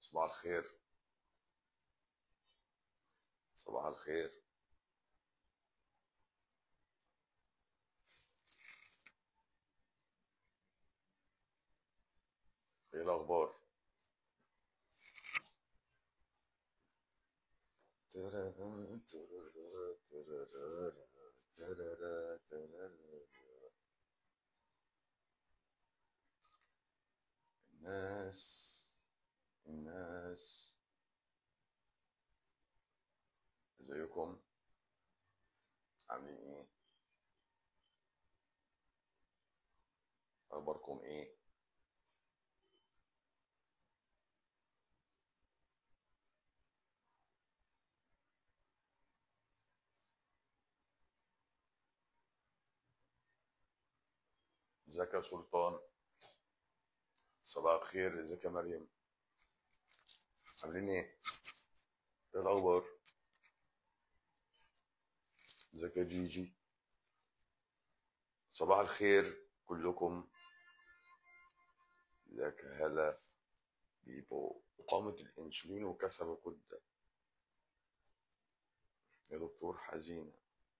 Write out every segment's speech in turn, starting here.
صباح الخير صباح الخير ايه الاخبار الناس الناس ازيكم عاملين ايه اخباركم ايه ازيك يا سلطان صباح الخير ازيك يا مريم عاملين ايه ايه الاخبار ازيك يا جيجي صباح الخير كلكم ازيك يا هلا بيبو إقامة الأنسولين وكسر الغدة يا دكتور حزينة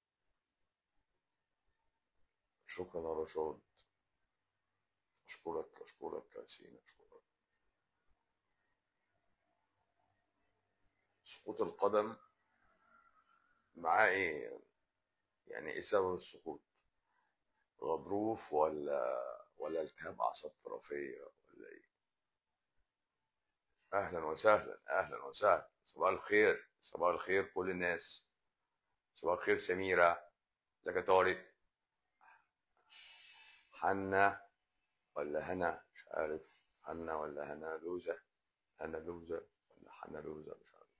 شكرا يا رشاد أشكرك أشكرك يا سينا أشكرك سقوط القدم معاه إيه يعني إيه سبب السقوط غضروف ولا ولا التهاب أعصاب طرفية ولا إيه أهلا وسهلا أهلا وسهلا صباح الخير صباح الخير كل الناس صباح الخير سميرة ازيك يا طارق حنا ولا هنا مش عارف هنا ولا هنا لوزة هنا لوزة ولا حنا لوزة مش عارف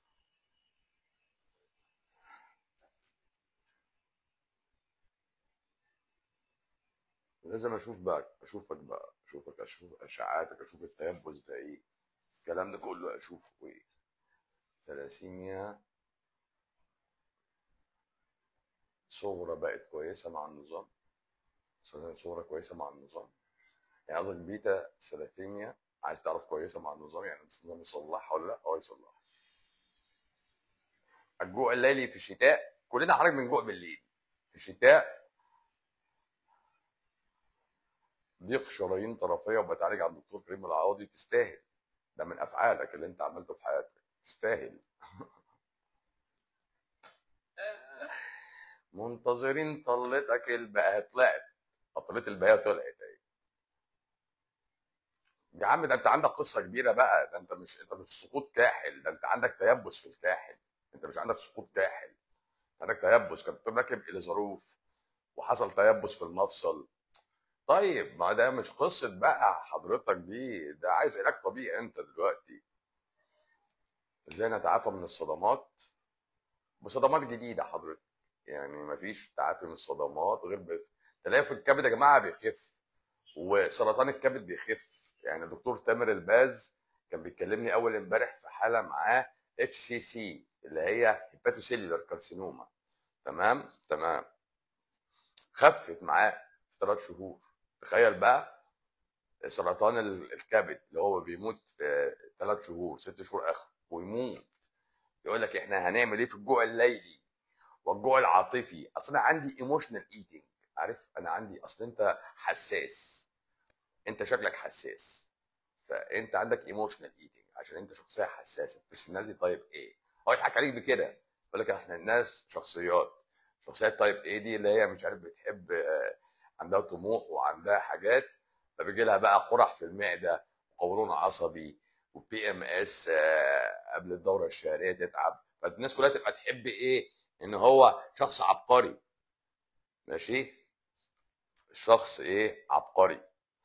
لازم اشوف بقى اشوفك بقى اشوفك اشوف اشعاعاتك اشوف التيبس ده ايه الكلام ده كله اشوفه ايه ثلاسيميا صغرى بقت كويسة مع النظام صغرى كويسة مع النظام يعني قصدك بيتا ثلاثيميا عايز تعرف كويسة مع النظام يعني النظام يصلحها ولا لا؟ اه يصلحها الجوع الليلي في الشتاء كلنا حرج من جوع بالليل في الشتاء ضيق شرايين طرفيه وبتعالج عند الدكتور كريم العوضي تستاهل ده من افعالك اللي انت عملته في حياتك تستاهل منتظرين طلتك البقى طلعت قطرة البهية طلعت اهي يا عم ده انت عندك قصه كبيره بقى ده انت مش انت مش سقوط كاحل ده انت عندك تيبس في الكاحل انت مش عندك سقوط كاحل عندك تيبس كنت راكب الى ظروف وحصل تيبس في المفصل طيب ما ده مش قصه بقى حضرتك دي ده عايز علاج طبيعي انت دلوقتي ازاي نتعافى من الصدمات بصدمات جديده حضرتك يعني مفيش تعافي من الصدمات غير ب... تلاقي الكبد يا جماعه بيخف وسرطان الكبد بيخف يعني دكتور تامر الباز كان بيكلمني اول امبارح في حاله معاه اتش سي سي اللي هي هيباتوسيلولار كارسينوما تمام تمام خفت معاه في ثلاث شهور تخيل بقى سرطان ال- الكبد اللي هو بيموت في ثلاث شهور ست شهور اخر ويموت يقول لك احنا هنعمل ايه في الجوع الليلي والجوع العاطفي اصل انا عندي ايموشنال ايتنج عارف انا عندي اصل انت حساس انت شكلك حساس فانت عندك ايموشنال ايتنج عشان انت شخصيه حساسه بيرسوناليتي تايب ايه هو يضحك عليك بكده يقول لك احنا الناس شخصيات شخصيات تايب ايه دي اللي هي مش عارف بتحب آه، عندها طموح وعندها حاجات فبيجي لها بقى قرح في المعده وقولون عصبي وبي ام اس قبل الدوره الشهريه تتعب فالناس كلها تبقى تحب ايه ان هو شخص عبقري ماشي الشخص ايه عبقري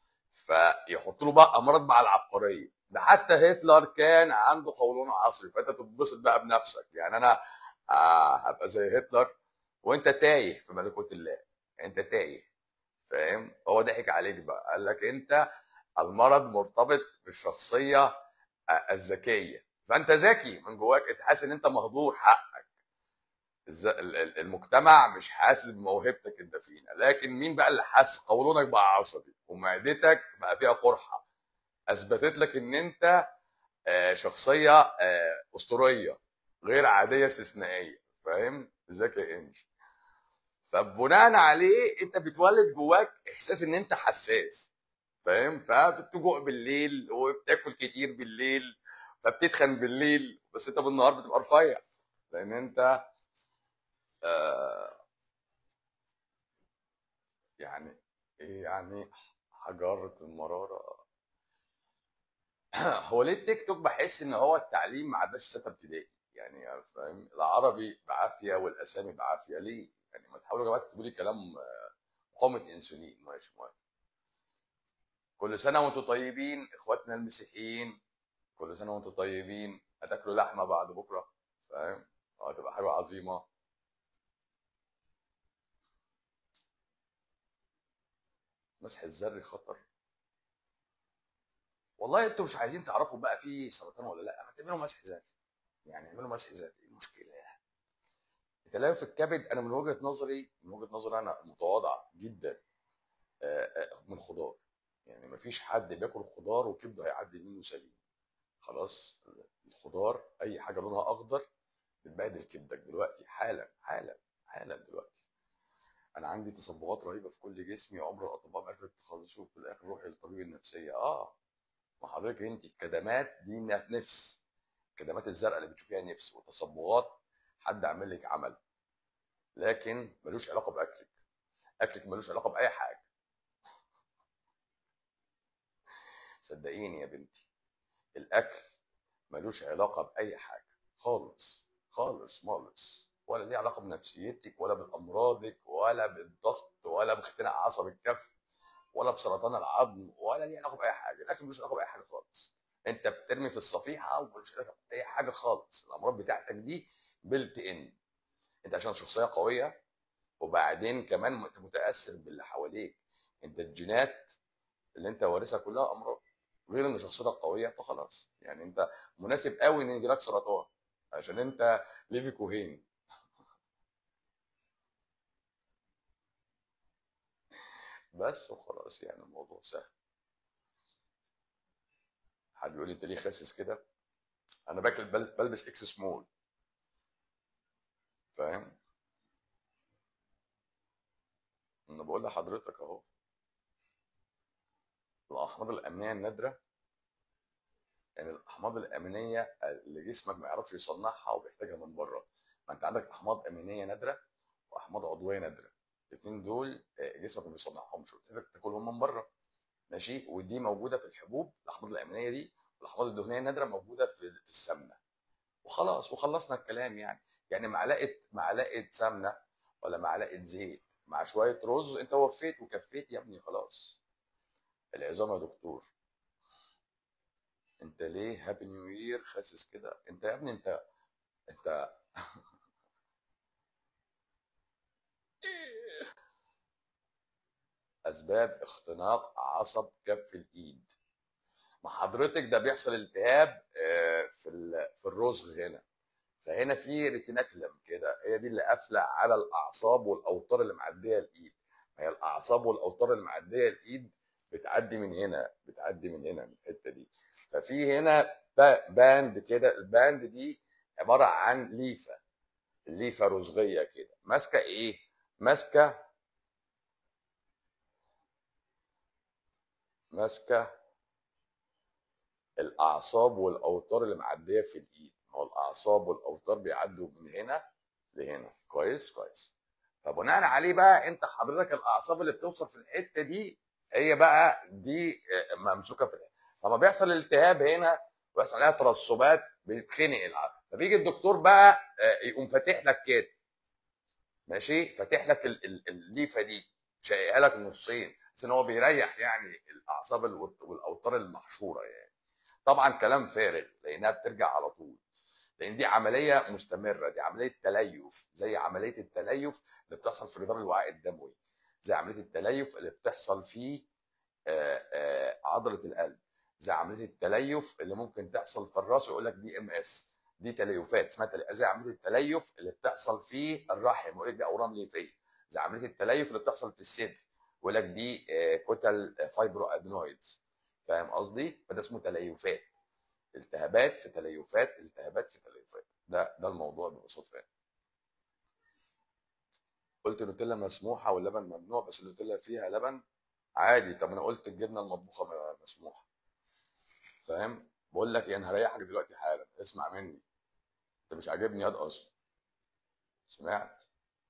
فيحط له بقى امراض مع العبقريه ده حتى هتلر كان عنده قولون عصبي فانت تتبسط بقى بنفسك يعني انا آه هبقى زي هتلر وانت تايه في ملكوت الله انت تايه فاهم هو ضحك عليك بقى قال لك انت المرض مرتبط بالشخصيه آه، الذكيه فانت ذكي من جواك انت حاسس ان انت مهدور حقك الز- ال- ال- المجتمع مش حاسس بموهبتك الدفينه لكن مين بقى اللي حاسس قولونك بقى عصبي ومعدتك بقى فيها قرحه اثبتت لك ان انت آه، شخصيه آه، اسطوريه غير عاديه استثنائيه فاهم ازيك يا انجي فبناء عليه انت بتولد جواك احساس ان انت حساس فاهم فبتجوع بالليل وبتاكل كتير بالليل فبتتخن بالليل بس انت بالنهار بتبقى رفيع لان انت آه يعني ايه يعني حجارة المرارة هو ليه التيك توك بحس ان هو التعليم ما عداش ستة ابتدائي يعني فاهم العربي بعافية والاسامي بعافية ليه يعني ما تحاولوا يا جماعة تكتبوا لي كلام آه، مقاومة انسولين ماشي موافق كل سنة وانتم طيبين اخواتنا المسيحيين كل سنة وانتم طيبين هتاكلوا لحمة بعد بكرة فاهم اه هتبقى حاجة عظيمة مسح الذري خطر والله انتوا مش عايزين تعرفوا بقى في سرطان ولا لا ما تعملوا مسح ذري يعني اعملوا مسح ذري ايه المشكله يعني التليف الكبد انا من وجهه نظري من وجهه نظري انا متواضعه جدا آه، آه، من خضار يعني ما فيش حد بياكل خضار وكبده هيعدي منه سليم خلاص الخضار اي حاجه لونها اخضر بتبهدل كبدك دلوقتي حالا حالا حالا دلوقتي انا عندي تصبغات رهيبه في كل جسمي عمر الاطباء ما عرفت تخلصوا في الاخر روحي للطبيب النفسيه اه ما حضرتك انت الكدمات دي نفس الكدمات الزرقاء اللي بتشوفيها نفس والتصبغات حد عامل لك عمل لكن ملوش علاقه باكلك اكلك ملوش علاقه باي حاجه صدقيني يا بنتي الاكل ملوش علاقه باي حاجه خالص خالص خالص ولا ليه علاقه بنفسيتك ولا بامراضك ولا بالضغط ولا باختناق عصب الكف ولا بسرطان العظم ولا ليه علاقه باي حاجه الاكل ملوش علاقه باي حاجه خالص انت بترمي في الصفيحه وملوش علاقه باي حاجه خالص الامراض بتاعتك دي بلت ان انت عشان شخصيه قويه وبعدين كمان انت متاثر باللي حواليك انت الجينات اللي انت وارثها كلها امراض غير ان شخصيتك قويه فخلاص يعني انت مناسب قوي ان يجيلك سرطان عشان انت ليفي كوهين بس وخلاص يعني الموضوع سهل حد يقول لي انت ليه خاسس كده انا باكل بل- بلبس اكس سمول فاهم انا بقول لحضرتك اهو الاحماض الامينيه النادره يعني الاحماض الامينيه اللي جسمك ما يعرفش يصنعها وبيحتاجها من بره ما انت عندك احماض امينيه نادره واحماض عضويه نادره الاثنين دول آه، جسمك ما بيصنعهمش وبتحتاج تاكلهم من بره ماشي ودي موجوده في الحبوب الاحماض الامينيه دي والاحماض الدهنيه النادره موجوده في في السمنه وخلاص وخلصنا الكلام يعني يعني معلقه معلقه سمنه ولا معلقه زيت مع شويه رز انت وفيت وكفيت يا ابني خلاص العظام يا دكتور انت ليه هابي نيو يير خاسس كده انت يا ابني انت انت اسباب اختناق عصب كف الايد ما حضرتك ده بيحصل التهاب آه، في ال- في الرزغ هنا فهنا في ريتيناكلم كده هي دي اللي قافله على الاعصاب والاوتار اللي معديه الايد هي الاعصاب والاوتار اللي معديه الايد بتعدي من هنا بتعدي من هنا من الحته دي ففي هنا با- باند كده الباند دي عباره عن ليفه ليفه رزغيه كده ماسكه ايه ماسكه ماسكه الاعصاب والاوتار اللي معديه في الايد ما هو الاعصاب والاوتار بيعدوا من هنا لهنا كويس كويس فبناء عليه بقى انت حضرتك الاعصاب اللي بتوصل في الحته دي هي بقى دي آه، ممسوكه في الحته لما بيحصل التهاب هنا ويحصل عليها ترسبات بيتخنق العظم فبيجي الدكتور بقى آه، يقوم فاتح لك كده ماشي فاتح لك ال- ال- الليفه دي شقيقها لك نصين بس ان هو بيريح يعني الاعصاب الوت- والاوتار المحشوره يعني طبعا كلام فارغ لانها بترجع على طول لان دي عمليه مستمره دي عمليه تليف زي عمليه التليف اللي بتحصل في جدار الوعاء الدموي زي عمليه التليف اللي بتحصل في آه، آه، عضله القلب زي عمليه التليف اللي ممكن تحصل في الراس يقول لك دي ام اس دي تليفات اسمها تلي... زي عمليه التليف اللي بتحصل في الرحم يقول لك دي اورام ليفيه زي عمليه التليف اللي بتحصل في الصدر يقول لك دي آه، كتل فايبرو ادينويدز فاهم قصدي؟ فده اسمه تليفات التهابات في تليفات التهابات في تليفات ده ده الموضوع ببساطه يعني قلت نوتيلا مسموحه واللبن ممنوع بس النوتيلا فيها لبن عادي طب انا قلت الجبنه المطبوخه م- مسموحه فاهم بقول لك يعني هريحك دلوقتي حالا اسمع مني انت مش عاجبني ياض اصلا سمعت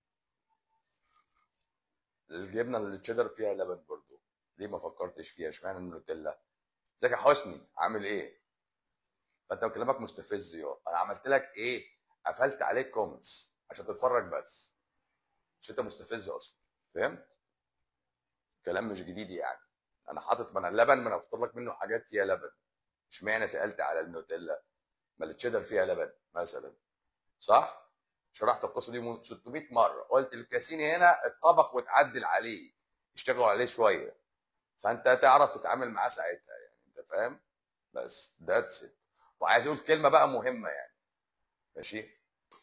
الجبنه اللي تشيدر فيها لبن برضو ليه ما فكرتش فيها اشمعنى النوتيلا ازيك يا حسني عامل ايه فانت كلامك مستفز يا انا عملت لك ايه قفلت عليك كومنتس عشان تتفرج بس مش انت مستفز اصلا فهمت كلام مش جديد يعني انا حاطط من اللبن ما انا اختار لك منه حاجات فيها لبن اشمعنى سالت على النوتيلا ما التشيدر فيها لبن مثلا صح شرحت القصه دي من 600 مره قلت الكاسيني هنا اتطبخ واتعدل عليه اشتغلوا عليه شويه فانت تعرف تتعامل معاه ساعتها يعني انت فاهم بس ذاتس ات وعايز اقول كلمه بقى مهمه يعني ماشي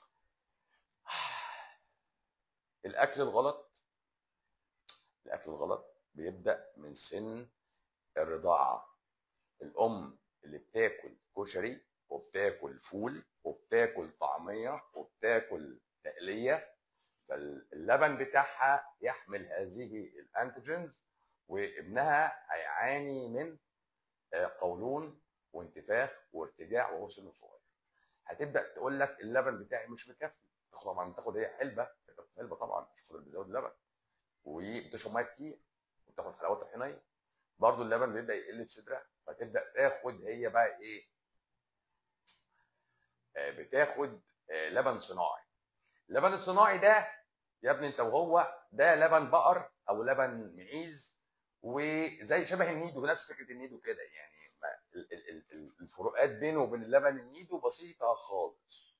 الاكل الغلط الاكل الغلط بيبدا من سن الرضاعه الام اللي بتاكل كشري وبتاكل فول وبتاكل طعميه وبتاكل تقليه فاللبن بتاعها يحمل هذه الانتيجنز وابنها هيعاني من آه، قولون وانتفاخ وارتجاع وهو سنه صغير هتبدا تقول لك اللبن بتاعي مش مكفي تاخد طبعا بتاخد هي علبه انت بتاخد علبه طبعا مش خاطر بتزود اللبن وبتشرب ميه كتير وبتاخد حلاوه طحينيه برضو اللبن بيبدا يقل في صدرها فتبدا تاخد هي بقى ايه آه، بتاخد آه، لبن صناعي اللبن الصناعي ده يا ابني انت وهو ده لبن بقر او لبن معيز وزي شبه النيدو نفس فكره النيدو كده يعني ما ال- ال- ال- ال- الفروقات بينه وبين اللبن النيدو بسيطه خالص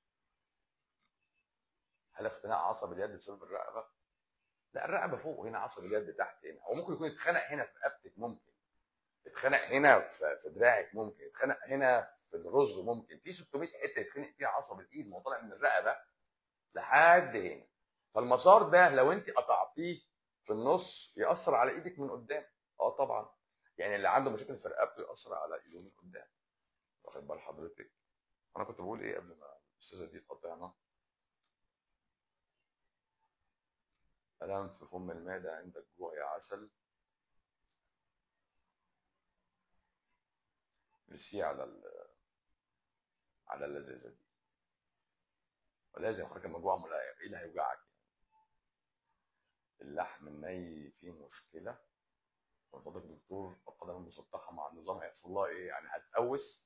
هل اختناق عصب اليد بسبب الرقبه؟ لا الرقبه فوق هنا عصب اليد تحت هنا هو ممكن يكون اتخنق هنا في رقبتك ممكن اتخنق هنا في في دراعك ممكن اتخنق هنا في الرزق ممكن في 600 حته يتخنق فيها عصب الايد ما هو طالع من الرقبه لحد هنا فالمسار ده لو انت قطعتيه في النص ياثر على ايدك من قدام اه طبعا يعني اللي عنده مشاكل في رقبته ياثر على ايده من قدام واخد بال حضرتك انا كنت بقول ايه قبل ما الاستاذه دي تقطعنا الم في فم المعده عندك جوع يا عسل رسي على ال- على اللذاذه دي ولازم حضرتك لما جوع ملايم ايه اللي هيوجعك اللحم الني فيه مشكله من فضلك دكتور القدم المسطحه مع النظام هيحصل لها ايه يعني هتقوس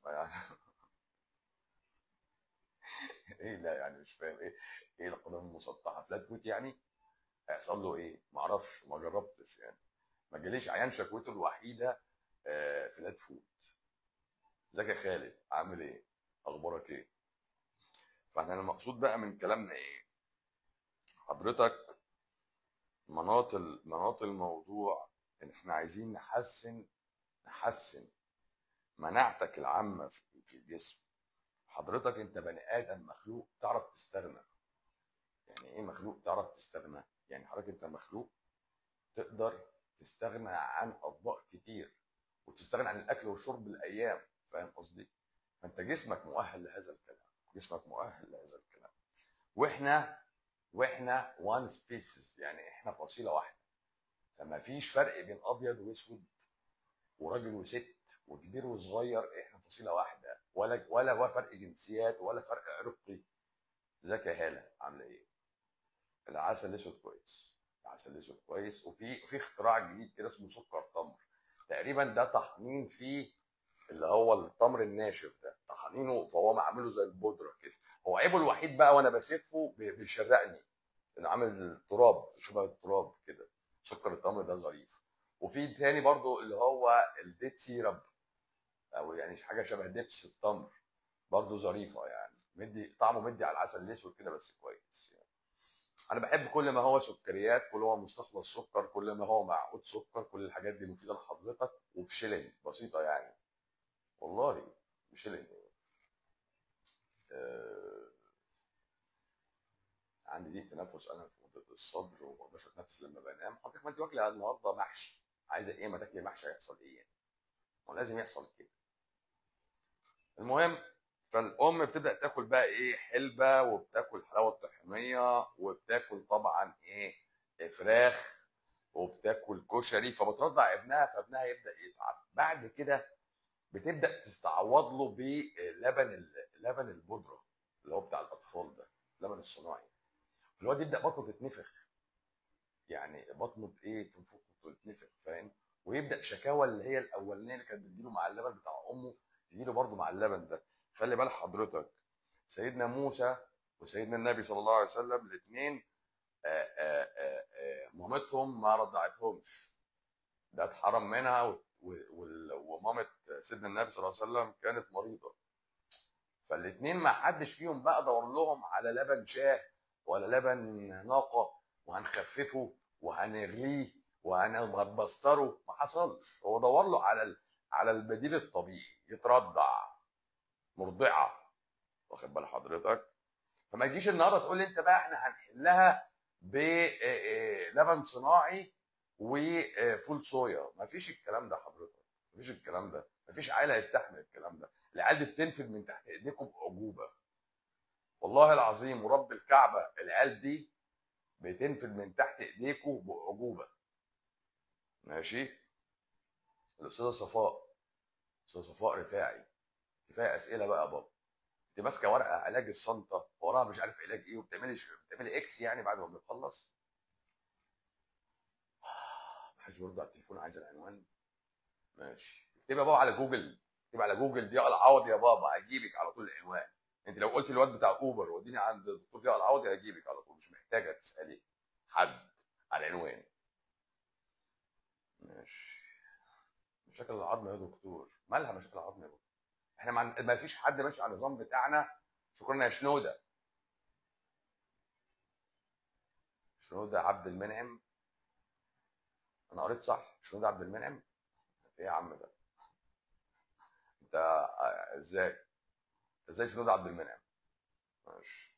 ايه لا يعني مش فاهم ايه ايه القدم المسطحه فلات فوت يعني هيحصل له ايه معرفش ما جربتش يعني ما جاليش عيان شكوته الوحيده آه، فلات فوت ازيك يا خالد عامل ايه اخبارك ايه فاحنا المقصود بقى من كلامنا ايه حضرتك مناط ال- مناط الموضوع ان احنا عايزين نحسن نحسن مناعتك العامه في في الجسم حضرتك انت بني ادم مخلوق تعرف تستغنى يعني ايه مخلوق تعرف تستغنى يعني حضرتك انت مخلوق تقدر تستغنى عن اطباق كتير وتستغنى عن الاكل والشرب الايام فاهم قصدي فانت جسمك مؤهل لهذا الكلام جسمك مؤهل لهذا الكلام واحنا واحنا وان سبيسيس يعني احنا فصيله واحده فما فيش فرق بين ابيض واسود وراجل وست وكبير وصغير احنا فصيله واحده ولا ولا فرق جنسيات ولا فرق عرقي ازيك يا هاله عامله ايه العسل الاسود كويس العسل الاسود كويس وفي في اختراع جديد كده اسمه سكر تمر تقريبا ده طحنين فيه اللي هو التمر الناشف ده طحنينه فهو عامله زي البودره كده هو عيبه الوحيد بقى وانا بسفه بي- بيشرقني انه عامل تراب شبه التراب كده سكر التمر ده ظريف وفي تاني برضو اللي هو الديت سيرب او يعني حاجه شبه دبس التمر برضو ظريفه يعني مدي طعمه مدي على العسل الاسود كده بس كويس يعني. انا بحب كل ما هو سكريات كل ما هو مستخلص سكر كل ما هو معقود سكر كل الحاجات دي مفيده لحضرتك وبشلن بسيطه يعني والله بشلن آه عندي ضيق تنفس انا في منطقه الصدر وما بقدرش اتنفس لما بنام حضرتك ما انت واكله النهارده محشي عايزه ايه ما تاكلي محشي هيحصل ايه يعني؟ ما لازم يحصل كده المهم فالام بتبدا تاكل بقى ايه حلبه وبتاكل حلاوه طحينيه وبتاكل طبعا ايه فراخ وبتاكل كشري فبترضع ابنها فابنها يبدا يتعب بعد كده بتبدا تستعوض له بلبن ال- لبن البودره اللي هو بتاع الاطفال ده اللبن الصناعي الواد يبدا بطنه تتنفخ يعني بطنه بايه تنفخ وتتنفخ فاهم ويبدا شكاوى اللي هي الاولانيه اللي كانت بتجيله مع اللبن بتاع امه تجيله برضه مع اللبن ده خلي بال حضرتك سيدنا موسى وسيدنا النبي صلى الله عليه وسلم الاثنين مامتهم ما رضعتهمش ده اتحرم منها و- و- وال- ومامة سيدنا النبي صلى الله عليه وسلم كانت مريضة فالاثنين ما حدش فيهم بقى دور لهم على لبن شاه ولا لبن ناقة وهنخففه وهنغليه وهنبستره ما حصلش هو دور له على ال- على البديل الطبيعي يترضع مرضعة واخد بال حضرتك فما تجيش النهارده تقول لي انت بقى احنا هنحلها بلبن صناعي وفول صويا ما فيش الكلام ده حضرتك ما فيش الكلام ده ما فيش عيل هيستحمل الكلام ده العيال دي بتنفذ من تحت ايديكم باعجوبه والله العظيم ورب الكعبه العيال دي بتنفذ من تحت ايديكم باعجوبه ماشي الاستاذه صفاء استاذه صفاء رفاعي كفايه اسئله بقى يا بابا انت ماسكه ورقه علاج الصنطه وراها مش عارف علاج ايه وبتعملي بتعملي اكس يعني بعد ما بنخلص محدش برد على التليفون عايز العنوان ماشي اكتبها بقى على جوجل اكتبي على جوجل ضياء العوضي يا بابا هيجيبك على طول العنوان انت لو قلت الواد بتاع اوبر وديني عند الدكتور ضياء العوضي هيجيبك على طول مش محتاجه تسالي حد على العنوان ماشي مشاكل العظم يا دكتور مالها مشاكل العظم يا دكتور احنا ما ما فيش حد ماشي على النظام بتاعنا شكرا يا شنوده شنوده عبد المنعم انا قريت صح شنوده عبد المنعم ايه يا عم ده انت آه، ازاي انت ازاي شنوده عبد المنعم ماشي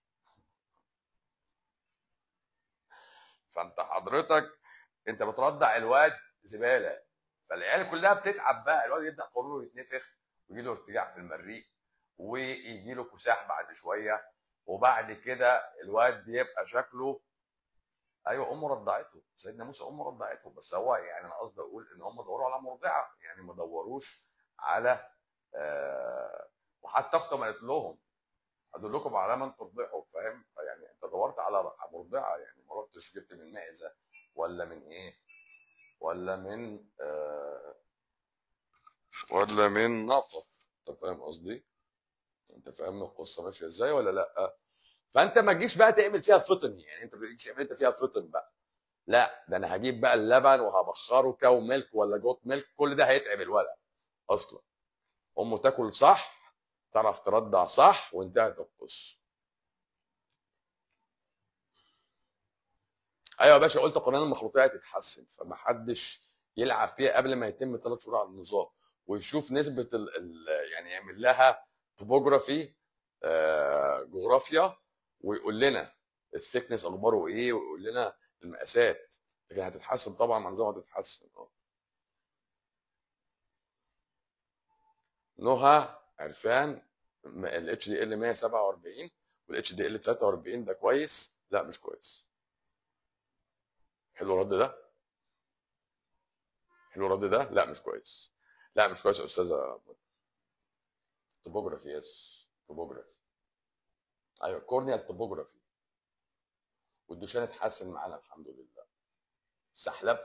فانت حضرتك انت بترضع الواد زباله فالعيال كلها بتتعب بقى الواد يبدا قرنه يتنفخ ويجي له ارتجاع في المريء ويجي له كساح بعد شويه وبعد كده الواد يبقى شكله ايوه امه رضعته سيدنا موسى امه رضعته بس هو يعني انا قصدي اقول ان هم دوروا على مرضعه يعني ما دوروش على آه وحتى اخته ما قالت لهم ادلكم على من ترضعوا فاهم يعني انت دورت على مرضعه يعني ما رحتش جبت من معزه ولا من ايه ولا من آه ولا من ناقه انت فاهم قصدي انت فاهم القصه ماشيه ازاي ولا لا فانت ما تجيش بقى تعمل فيها فطن يعني انت ما تجيش تعمل انت فيها فطن بقى لا ده انا هجيب بقى اللبن وهبخره كاو ميلك ولا جوت ميلك كل ده هيتعب الولد اصلا امه تاكل صح تعرف ترضع صح وانتهت القصه ايوه يا باشا قلت قرآن المخلوقيه هتتحسن فما حدش يلعب فيها قبل ما يتم ثلاث شهور على النظام ويشوف نسبه ال ال يعني يعمل لها توبوجرافي آه جغرافيا ويقول لنا الثيكنس اخباره ايه ويقول لنا المقاسات لكن هتتحسن طبعا مع النظام هتتحسن اه نهى عرفان الاتش دي ال 147 والاتش دي ال 43 ده كويس لا مش كويس حلو الرد ده حلو الرد ده لا مش كويس لا مش كويس يا استاذه توبوجرافي يس توبوجرافي ايوه كورنيال توبوجرافي والدوشان اتحسن معانا الحمد لله السحلب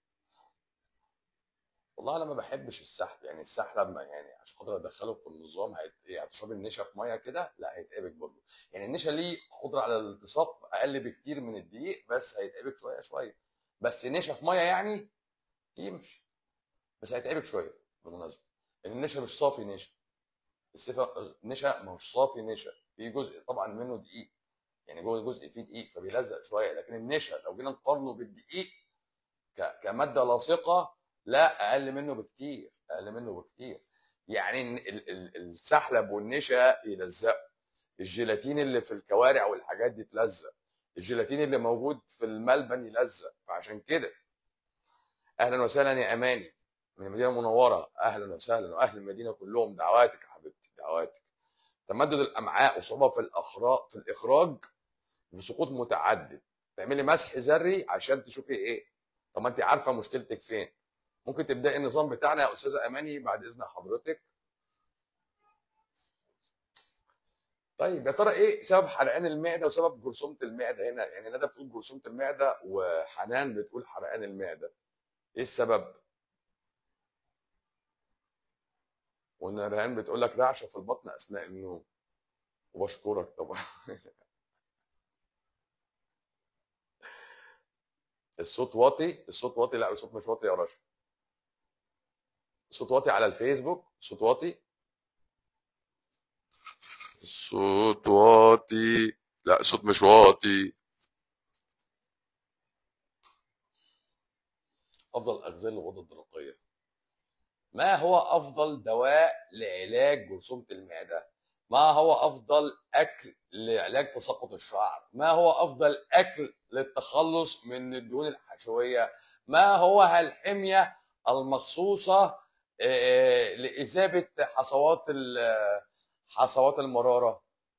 والله انا ما بحبش السحب يعني السحلب ما يعني عشان خاطر ادخله في النظام هيت... ايه هتشرب النشا في ميه كده لا هيتعبك برضه يعني النشا ليه قدره على الالتصاق اقل بكتير من الدقيق بس هيتعبك شويه شويه بس نشا في ميه يعني يمشي بس هيتعبك شويه بالمناسبه لان النشا مش صافي نشا الصفه نشا مش صافي نشا في جزء طبعا منه دقيق يعني جوه جزء فيه دقيق فبيلزق شويه لكن النشا لو جينا نقارنه بالدقيق ك... كماده لاصقه لا اقل منه بكتير اقل منه بكتير يعني ال- ال- السحلب والنشا يلزقوا الجيلاتين اللي في الكوارع والحاجات دي تلزق الجيلاتين اللي موجود في الملبن يلزق فعشان كده اهلا وسهلا يا اماني من المدينه المنوره اهلا وسهلا واهل المدينه كلهم دعواتك يا حبيبتي دعواتك تمدد الامعاء وصعوبه في الاخراج في الاخراج بسقوط متعدد تعملي مسح ذري عشان تشوفي ايه طب ما انت عارفه مشكلتك فين ممكن تبداي النظام بتاعنا يا استاذه اماني بعد اذن حضرتك طيب يا ترى ايه سبب حرقان المعده وسبب جرثومه المعده هنا يعني ندى بتقول جرثومه المعده وحنان بتقول حرقان المعده ايه السبب ونرهان بتقول لك رعشه في البطن اثناء النوم وبشكرك طبعا الصوت واطي الصوت واطي لا الصوت مش واطي يا رشا الصوت واطي على الفيسبوك الصوت واطي الصوت واطي لا الصوت مش واطي افضل اغذيه للغده الدرقيه ما هو افضل دواء لعلاج جرثومه المعده ما هو افضل اكل لعلاج تساقط الشعر ما هو افضل اكل للتخلص من الدهون الحشويه ما هو الحميه المخصوصه آه، لاذابه حصوات ال- حصوات المراره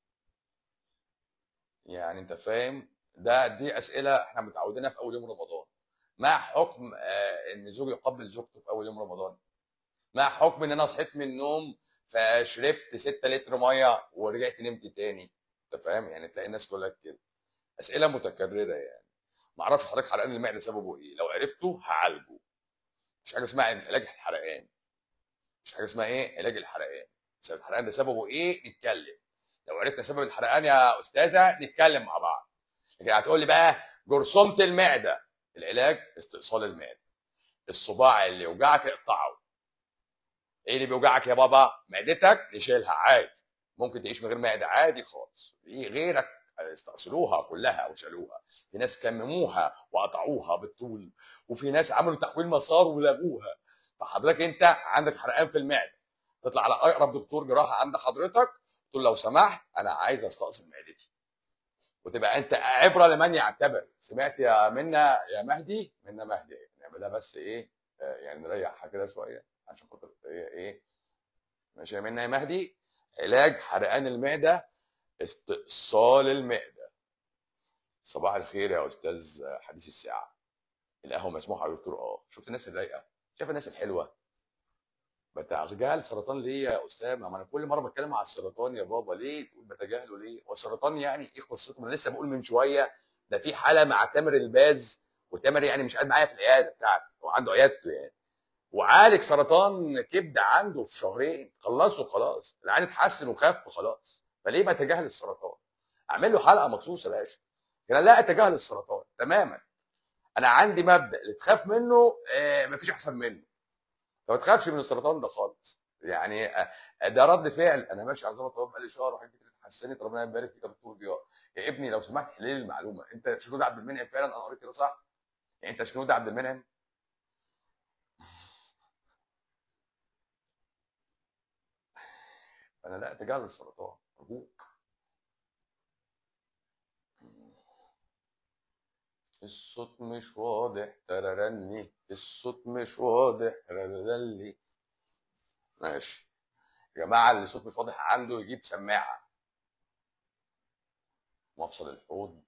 يعني انت فاهم ده دي اسئله احنا متعودينها في اول يوم رمضان ما حكم آه، ان زوج يقبل زوجته في اول يوم رمضان ما حكم ان انا صحيت من النوم فشربت 6 لتر ميه ورجعت نمت تاني انت فاهم يعني تلاقي الناس تقول لك كده اسئله متكرره يعني ما اعرفش حضرتك حرقان المعده سببه ايه لو عرفته هعالجه مش حاجه اسمها علاج الحرقان مش حاجه اسمها ايه علاج الحرقان سبب الحرقان ده سببه ايه نتكلم لو عرفنا سبب الحرقان يا استاذه نتكلم مع بعض لكن هتقول لي بقى جرثومه المعده العلاج استئصال المعده الصباع اللي يوجعك اقطعه ايه اللي بيوجعك يا بابا معدتك نشيلها عادي ممكن تعيش من غير معده عادي خالص في غيرك استأصلوها كلها وشالوها في ناس كمموها وقطعوها بالطول وفي ناس عملوا تحويل مسار ولغوها فحضرتك انت عندك حرقان في المعده تطلع على اقرب دكتور جراحه عند حضرتك تقول لو سمحت انا عايز استأصل معدتي وتبقى انت عبره لمن يعتبر سمعت يا منا يا مهدي منا مهدي نعملها بس ايه آه، يعني نريحها كده شويه عشان خاطر هي ايه ماشي يا منا يا مهدي علاج حرقان المعده استئصال المعده صباح الخير يا استاذ حديث الساعه القهوه مسموحه يا دكتور اه شفت الناس الرايقه شايف الناس الحلوه بتجاهل سرطان ليه يا اسامه ما انا كل مره بتكلم على السرطان يا بابا ليه تقول بتجاهله ليه هو السرطان يعني ايه قصته ما انا لسه بقول من شويه ده في حاله مع تامر الباز وتامر يعني مش قاعد معايا في العياده بتاعته هو عنده عيادته يعني وعالج سرطان كبد عنده في شهرين خلصه خلاص العيان اتحسن وخف خلاص فليه بتجاهل السرطان اعمل له حلقه مخصوصه يا باشا انا لا اتجاهل السرطان تماما انا عندي مبدا اللي تخاف منه آه مفيش احسن منه فما تخافش من السرطان ده خالص يعني آه، ده رد فعل انا ماشي على نظام الطبيب بقالي شهر وحاجات كتير اتحسنت ربنا يبارك فيك يا دكتور ضياء يا ابني لو سمحت حل لي المعلومه انت شنود عبد المنعم فعلا انا قريت كده صح؟ يعني انت شنود عبد المنعم انا لا اتجاهل السرطان ارجوك الصوت مش واضح تررني الصوت مش واضح تررلي ماشي يا جماعه اللي الصوت مش واضح عنده يجيب سماعه مفصل الحوض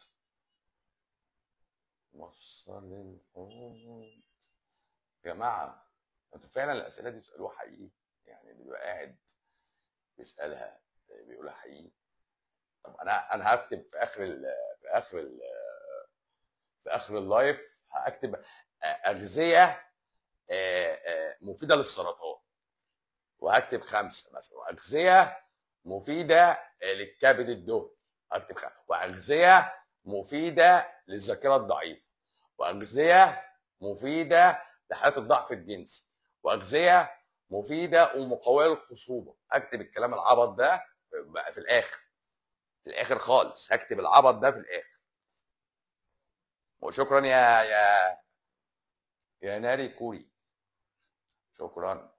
مفصل الحوض يا جماعه انتوا فعلا الاسئله دي بتسالوها حقيقي يعني اللي بيبقى قاعد بيسالها بيقولها حقيقي طب انا انا هكتب في اخر ال في اخر ال في اخر اللايف هكتب اغذيه آه، آه، مفيده للسرطان وهكتب خمسه مثلا واغذيه مفيده للكبد الدهني هكتب خمسه واغذيه مفيده للذاكره الضعيفه واغذيه مفيده لحالات الضعف الجنسي واغذيه مفيده ومقويه للخصوبه اكتب الكلام العبط ده بقى في الاخر في الاخر خالص هكتب العبط ده في الاخر وشكرا يا يا يا ناري كوري شكرا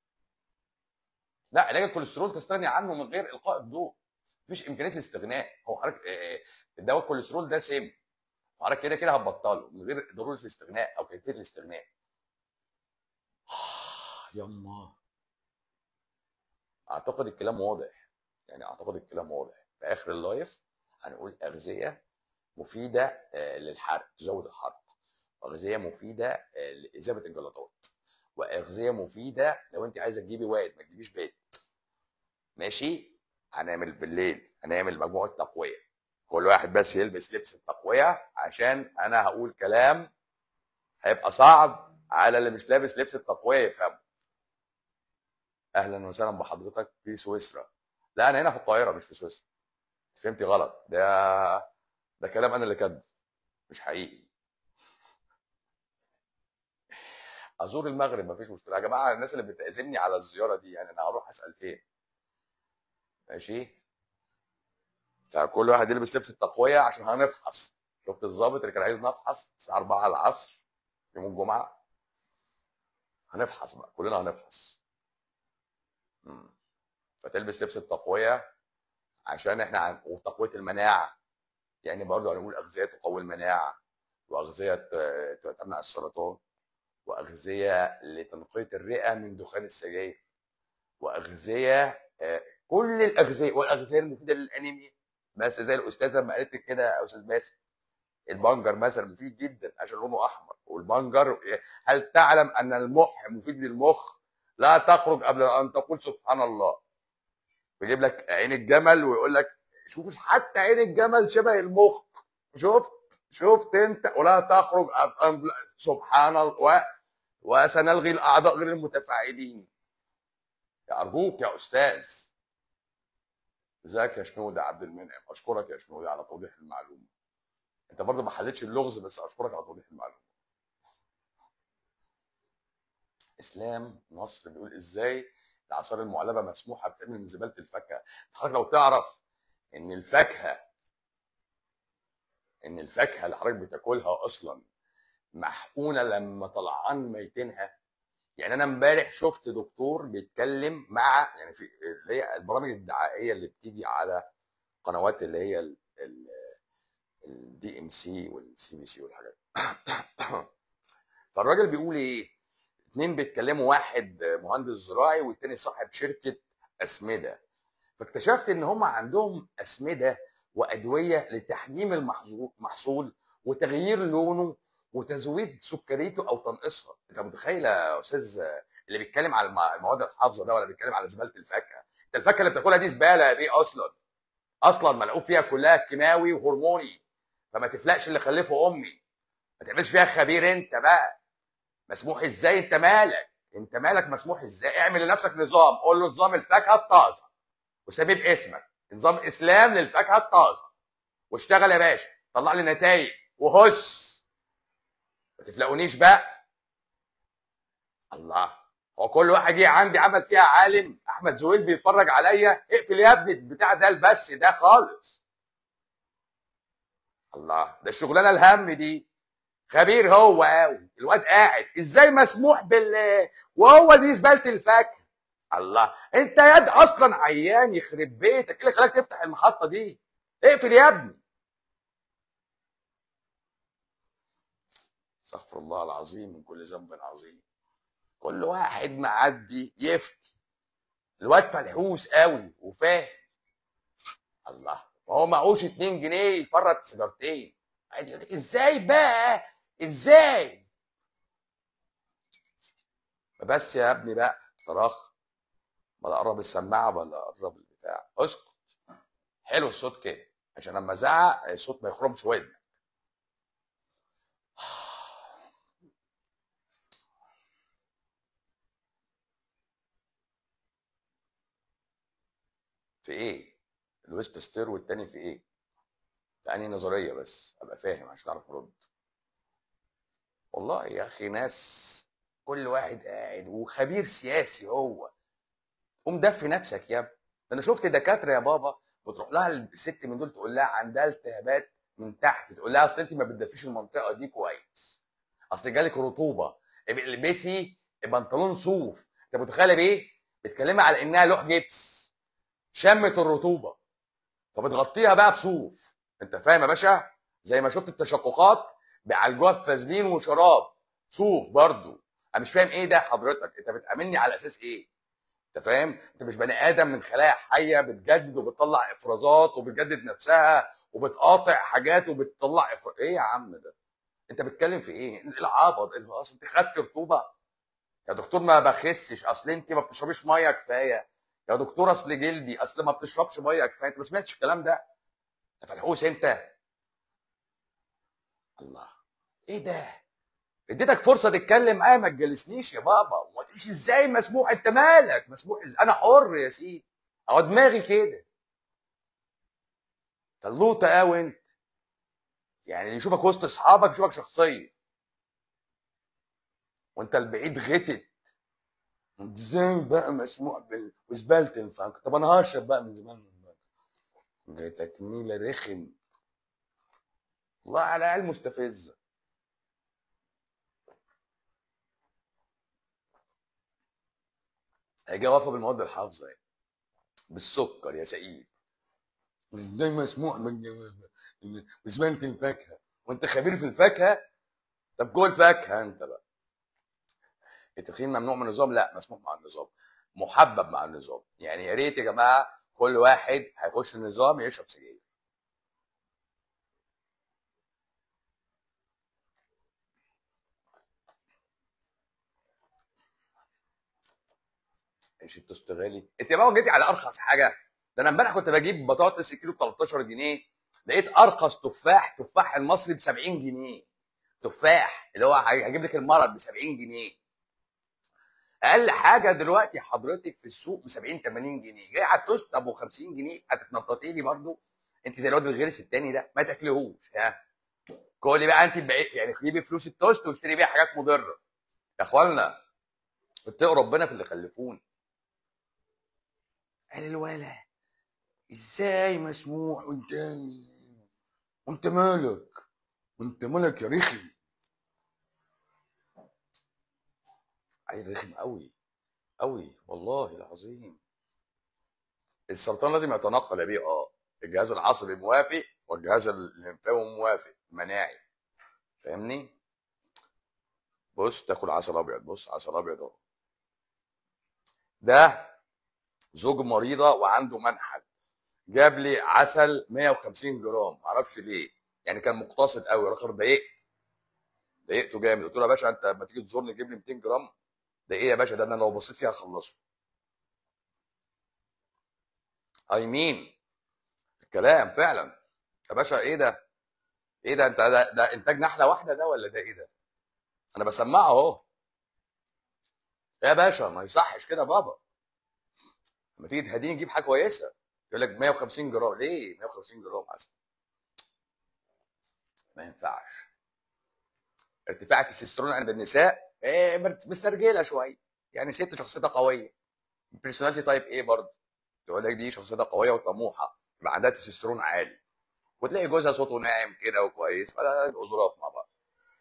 لا علاج الكوليسترول تستغني عنه من غير القاء الضوء مفيش امكانيه الاستغناء هو حضرتك آه، دواء الكوليسترول ده سم حضرتك كده كده هتبطله من غير ضروره الاستغناء او كيفيه الاستغناء يما اعتقد الكلام واضح يعني اعتقد الكلام واضح في اخر اللايف هنقول اغذيه مفيده آه، للحرق تزود الحرق واغذيه مفيده آه، لاذابه الجلطات واغذيه مفيده لو انت عايزه تجيبي واد ما تجيبيش بيت ماشي هنعمل بالليل هنعمل مجموعه تقويه كل واحد بس يلبس لبس التقويه عشان انا هقول كلام هيبقى صعب على اللي مش لابس لبس التقويه يفهمه اهلا وسهلا بحضرتك في سويسرا لا انا هنا في القاهره مش في سويسرا فهمتي غلط ده ده كلام انا اللي كاتبه مش حقيقي ازور المغرب مفيش مشكله يا جماعه الناس اللي بتعزمني على الزياره دي يعني انا هروح اسال فين ماشي فكل واحد يلبس لبس التقويه عشان هنفحص شفت الظابط اللي كان عايز نفحص الساعه 4 العصر يوم الجمعه هنفحص بقى كلنا هنفحص مم. فتلبس لبس التقويه عشان احنا عن... وتقويه المناعه يعني برضه هنقول اغذيه تقوي المناعه واغذيه ت- تمنع السرطان واغذيه لتنقيه الرئه من دخان السجاير واغذيه آه، كل الاغذيه والاغذيه المفيده للانيميا بس زي الاستاذه ما قالت لك كده يا استاذ باسم البنجر مثلا مفيد جدا عشان لونه احمر والبنجر هل تعلم ان المح مفيد للمخ لا تخرج قبل ان تقول سبحان الله ويجيب لك عين الجمل ويقول لك شوف حتى عين الجمل شبه المخ شفت شفت انت ولا تخرج أب- أب- سبحان الله و... وسنلغي الاعضاء غير المتفاعلين يا ارجوك يا استاذ ازيك يا شنودة عبد المنعم اشكرك يا شنودة على توضيح المعلومه انت برضه ما حلتش اللغز بس اشكرك على توضيح المعلومه اسلام نصر بيقول ازاي الاعصار المعلبه مسموحه بتعمل من زباله الفاكهه حضرتك لو تعرف ان الفاكهه ان الفاكهه اللي حضرتك بتاكلها اصلا محقونه لما طلعان ميتينها يعني انا امبارح شفت دكتور بيتكلم مع يعني في اللي هي البرامج الدعائيه اللي بتيجي على قنوات اللي هي الدي ام سي والسي بي سي والحاجات فالراجل بيقول ايه اتنين بيتكلموا واحد مهندس زراعي والتاني صاحب شركه اسمده فاكتشفت ان هم عندهم اسمده وادويه لتحجيم المحظو- المحصول وتغيير لونه وتزويد سكريته او تنقيصها انت متخيل يا استاذ اللي بيتكلم على الم- المواد الحافظه ده ولا بيتكلم على زباله الفاكهه انت الفاكهه اللي بتاكلها دي زباله يا بيه اصلا اصلا ملعوب فيها كلها كيماوي وهرموني فما تفلقش اللي خلفه امي ما تعملش فيها خبير انت بقى مسموح ازاي انت مالك انت مالك مسموح ازاي اعمل لنفسك نظام قول له نظام الفاكهه الطازه وسميه باسمك نظام اسلام للفاكهه الطازه واشتغل يا باشا طلع لي نتائج وهس ما تفلقونيش بقى الله هو كل واحد جه عندي عمل فيها عالم احمد زويل بيتفرج عليا اقفل يا ابني البتاع ده البس ده خالص الله ده الشغلانه الهم دي خبير هو قوي الواد قاعد ازاي مسموح بال وهو دي زباله الفاكهه الله انت ياد اصلا عيان يخرب بيتك ايه اللي خلاك تفتح المحطه دي اقفل يا ابني استغفر الله العظيم من كل ذنب عظيم كل واحد معدي يفتي الواد فلحوس قوي وفاهم الله وهو معهوش 2 جنيه يفرط سيجارتين عادي يقول لك ازاي بقى ازاي بس يا ابني بقى طراخ ولا قرب السماعه ولا قرب البتاع اسكت حلو الصوت كده عشان لما ازعق الصوت ما يخرمش ودنك في ايه الويسبستير والتاني في ايه في انهي نظريه بس ابقى فاهم عشان اعرف ارد والله يا اخي ناس كل واحد قاعد وخبير سياسي هو قوم دفي نفسك يا ابني ده انا شفت دكاتره يا بابا بتروح لها الست من دول تقول لها عندها التهابات من تحت تقول لها اصل انت ما بتدفيش المنطقه دي كويس اصل جالك رطوبه ابقي البسي بنطلون صوف انت متخيله بايه؟ بتكلمي على انها لوح جبس شمت الرطوبه فبتغطيها بقى بصوف انت فاهم يا باشا؟ زي ما شفت التشققات بيعالجوها بفازلين وشراب صوف برضو انا مش فاهم ايه ده حضرتك انت بتامني على اساس ايه انت فاهم انت مش بني ادم من خلايا حيه بتجدد وبتطلع افرازات وبتجدد نفسها وبتقاطع حاجات وبتطلع إفر... ايه يا عم ده انت بتتكلم في ايه إيه العبط إيه اصل انت خدت رطوبه يا دكتور ما بخسش اصل انت ما بتشربيش ميه كفايه يا دكتور اصل جلدي اصل ما بتشربش ميه كفايه انت ما سمعتش الكلام ده انت فلحوس انت الله ايه ده اديتك فرصه تتكلم معايا ما تجلسنيش يا بابا وما تقوليش ازاي مسموح انت مالك مسموح ازاي انا حر يا سيدي اهو دماغي كده طلوطه قوي انت يعني اللي يشوفك وسط اصحابك يشوفك شخصيه وانت البعيد غتت ازاي بقى مسموح بال وزباله تنفع طب انا هشرب بقى من زمان من بقى. جاي تكميله رخم الله على عيال مستفزه هيجي وافى بالمواد الحافظه يعني. بالسكر يا سعيد ازاي مسموح من وزباله الفاكهه وانت خبير في الفاكهه طب جوه الفاكهه انت بقى التدخين ممنوع من النظام لا مسموح مع النظام محبب مع النظام يعني يا ريت يا جماعه كل واحد هيخش النظام يشرب سجاير عيش التوست غالي انت بقى جيتي على ارخص حاجه ده انا امبارح كنت بجيب بطاطس الكيلو ب 13 جنيه لقيت ارخص تفاح تفاح المصري ب 70 جنيه تفاح اللي هو هيجيب لك المرض ب 70 جنيه اقل حاجه دلوقتي حضرتك في السوق ب 70 80 جنيه جاي على التوست ابو 50 جنيه هتتنططي لي برضه انت زي الواد الغلس التاني ده ما تاكلهوش ها كلي بقى انت بقى يعني جيبي فلوس التوست واشتري بيها حاجات مضره يا اخوانا اتقوا ربنا في اللي خلفوني قال الولا ازاي مسموح وانت وانت مالك وانت مالك يا رخم عيل رخم قوي قوي والله العظيم السرطان لازم يتنقل يا بيه اه الجهاز العصبي موافق والجهاز الليمفاوي موافق مناعي فاهمني بص تاكل عسل ابيض بص عسل ابيض اهو ده زوج مريضه وعنده منحل جاب لي عسل 150 جرام معرفش ليه يعني كان مقتصد قوي الاخر ضايقت ضايقته جامد قلت له يا باشا انت لما تيجي تزورني جيب لي 200 جرام ده ايه يا باشا ده انا لو بصيت فيها اخلصه اي مين الكلام فعلا يا باشا ايه ده ايه ده انت ده, ده انتاج نحله واحده ده ولا ده ايه ده انا بسمعه اهو يا باشا ما يصحش كده بابا لما تيجي تهديني نجيب حاجه كويسه يقول لك 150 جرام ليه 150 جرام عسل ما ينفعش ارتفاع التستوستيرون عند النساء إيه مسترجله شويه يعني ست شخصيتها قويه بيرسوناليتي تايب ايه برضه تقول لك دي شخصيتها قويه وطموحه يبقى عندها تستوستيرون عالي وتلاقي جوزها صوته ناعم كده وكويس فلا يبقوا ظراف مع بعض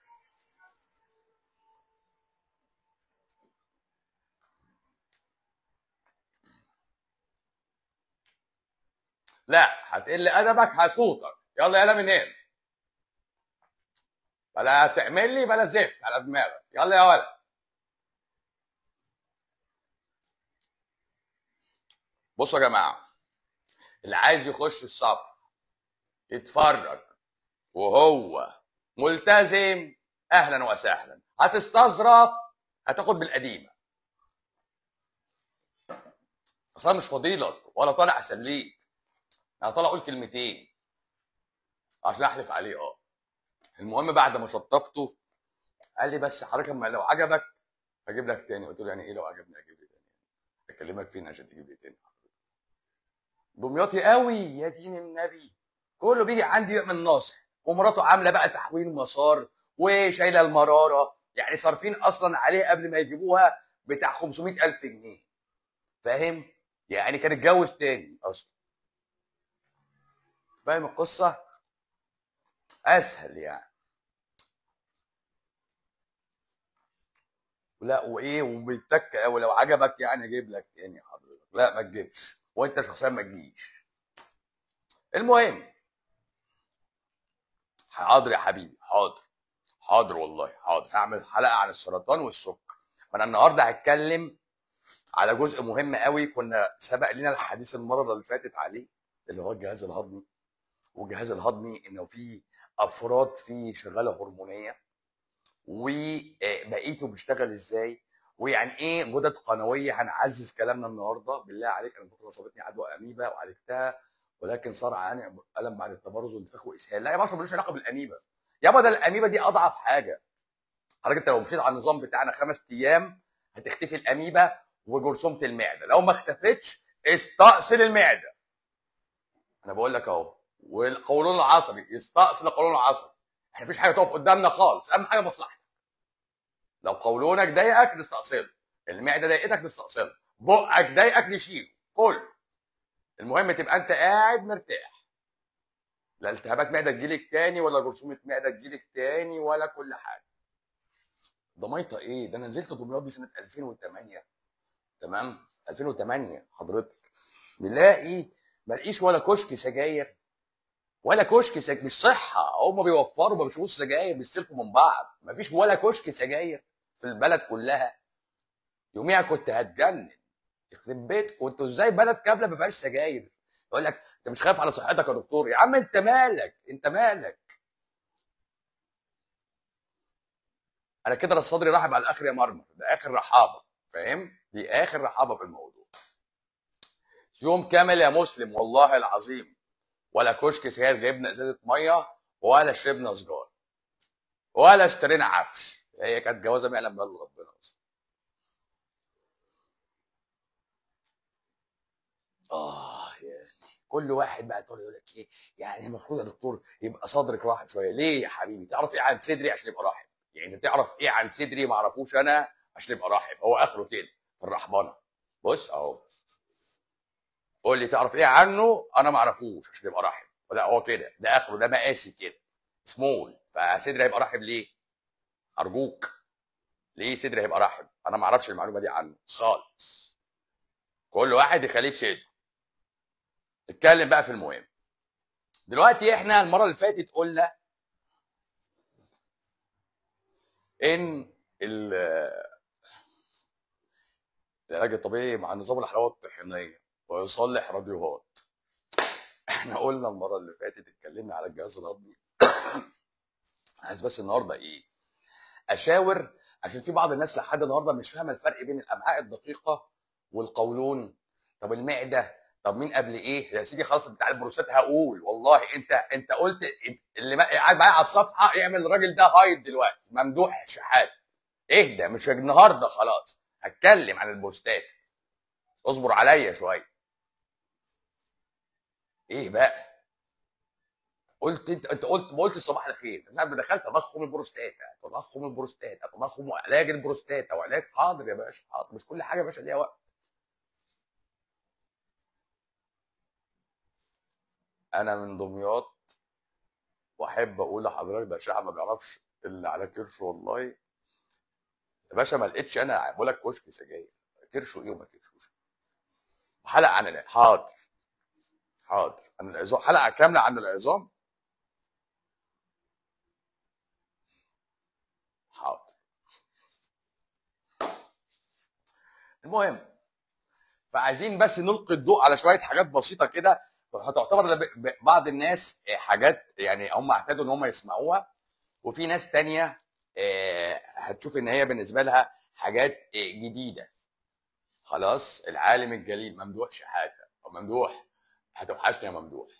لا هتقل ادبك هشوطك يلا يلا من هنا بلا تعمل لي بلا زفت على دماغك يلا يا ولد بصوا يا جماعه اللي عايز يخش الصف يتفرج وهو ملتزم اهلا وسهلا هتستظرف هتاخد بالقديمه اصلا مش فضيلك ولا طالع اسليك انا طالع اقول كلمتين عشان احلف عليه اه المهم بعد ما شطفته قال لي بس حضرتك اما لو عجبك هجيب لك تاني قلت له يعني ايه لو عجبني اجيب لي تاني اكلمك فين عشان تجيب لي تاني دمياطي قوي يا دين النبي كله بيجي عندي يعمل ناصح ومراته عامله بقى تحويل مسار وشايله المراره يعني صارفين اصلا عليه قبل ما يجيبوها بتاع 500 الف جنيه فاهم يعني كان اتجوز تاني اصلا فاهم القصه اسهل يعني لا وايه وبيتك ولو عجبك يعني اجيب لك تاني حضرتك لا ما تجيبش وانت شخصيا ما تجيش المهم حاضر يا حبيبي حاضر حاضر والله حاضر هعمل حلقه عن السرطان والسكر ما انا النهارده هتكلم على جزء مهم قوي كنا سبق لنا الحديث المره اللي فاتت عليه اللي هو الجهاز الهضمي والجهاز الهضمي انه في افراد فيه شغاله هرمونيه وبقيته بيشتغل ازاي ويعني ايه غدد قنويه هنعزز كلامنا النهارده بالله عليك انا كنت صابتني عدوى اميبا وعالجتها ولكن صار عاني الم بعد التبرز وانتفاخ واسهال لا يا باشا ملوش علاقه بالاميبا يابا ده الاميبا دي اضعف حاجه حضرتك انت لو مشيت على النظام بتاعنا خمس ايام هتختفي الاميبا وجرثومه المعده لو ما اختفتش استأصل المعده انا بقول لك اهو والقولون العصبي يستأصل القولون العصبي احنا مفيش حاجه تقف قدامنا خالص اهم حاجه مصلحتك لو قولونك ضايقك نستأصله المعده ضايقتك نستأصله بقك ضايقك نشيله كل المهم تبقى انت قاعد مرتاح لا التهابات معده تجيلك تاني ولا جرثومه معده تجيلك تاني ولا كل حاجه ده ميطه ايه ده انا نزلت دمياط دي سنه 2008 تمام 2008 حضرتك بنلاقي ملاقيش ولا كشك سجاير ولا كشك سجاير مش صحه هم بيوفروا ما بيشوفوش سجاير بيستلفوا من بعض مفيش ولا كشك سجاير في البلد كلها يوميها كنت هتجنن يخرب بيتكم انتوا ازاي بلد كامله ما فيهاش سجاير يقول لك انت مش خايف على صحتك يا دكتور يا عم انت مالك انت مالك انا كده راس صدري راحب على الاخر يا مرمر ده اخر رحابه فاهم دي اخر رحابه في الموضوع يوم كامل يا مسلم والله العظيم ولا كشك سجاير جبنا ازازه ميه ولا شربنا سجار ولا اشترينا عفش هي كانت جوازه ما يعلم بها إلا ربنا اصلا اه يعني كل واحد بقى تقول يقول لك ايه يعني المفروض يا دكتور يبقى صدرك راحب شويه ليه يا حبيبي تعرف ايه عن صدري عشان يبقى راحب يعني تعرف ايه عن صدري ما اعرفوش انا عشان يبقى راحب هو اخره كده في الرحبنه بص اهو قول لي تعرف ايه عنه انا ما اعرفوش عشان يبقى راحب لا هو كده ده اخره ده مقاسي كده سمول فصدري هيبقى راحب ليه ارجوك ليه صدري هيبقى راحب انا ما اعرفش المعلومه دي عنه خالص كل واحد يخليه بصدره نتكلم بقى في المهم دلوقتي احنا المره اللي فاتت قلنا ان ال- العلاج الطبيعي مع نظام الحلاوه الطحينيه ويصلح راديوهات احنا قلنا المره اللي فاتت اتكلمنا على الجهاز الهضمي عايز بس النهارده ايه اشاور عشان في بعض الناس لحد النهارده مش فاهمه الفرق بين الامعاء الدقيقه والقولون طب المعده طب مين قبل ايه يا سيدي خلاص بتاع البروستات هقول والله انت انت قلت اللي ما- قاعد معايا على الصفحه يعمل الراجل ده هايد دلوقتي ممدوح شحات اهدى مش النهارده خلاص هتكلم عن البروستات اصبر عليا شويه ايه بقى قلت انت انت قلت ما قلتش صباح الخير انت عارف دخلت تضخم البروستاتا تضخم البروستاتا تضخم وعلاج البروستاتا وعلاج حاضر يا باشا حاضر مش كل حاجه يا باشا ليها وقت انا من دمياط واحب اقول لحضرتك ده شعب ما بيعرفش اللي على كرشه والله يا باشا ما لقيتش انا بقول لك كشك سجاير كرشه ايه وما كرشوش حلقه عن الع- حاضر حاضر عن العظام حلقه كامله عن العظام حاضر المهم فعايزين بس نلقي الضوء على شويه حاجات بسيطه كده هتعتبر لب- ب- بعض الناس حاجات يعني هم اعتادوا ان هم يسمعوها وفي ناس تانية آه، هتشوف ان هي بالنسبه لها حاجات آه، جديده خلاص العالم الجليل ممدوح شحاته او ممدوح هتوحشني يا ممدوح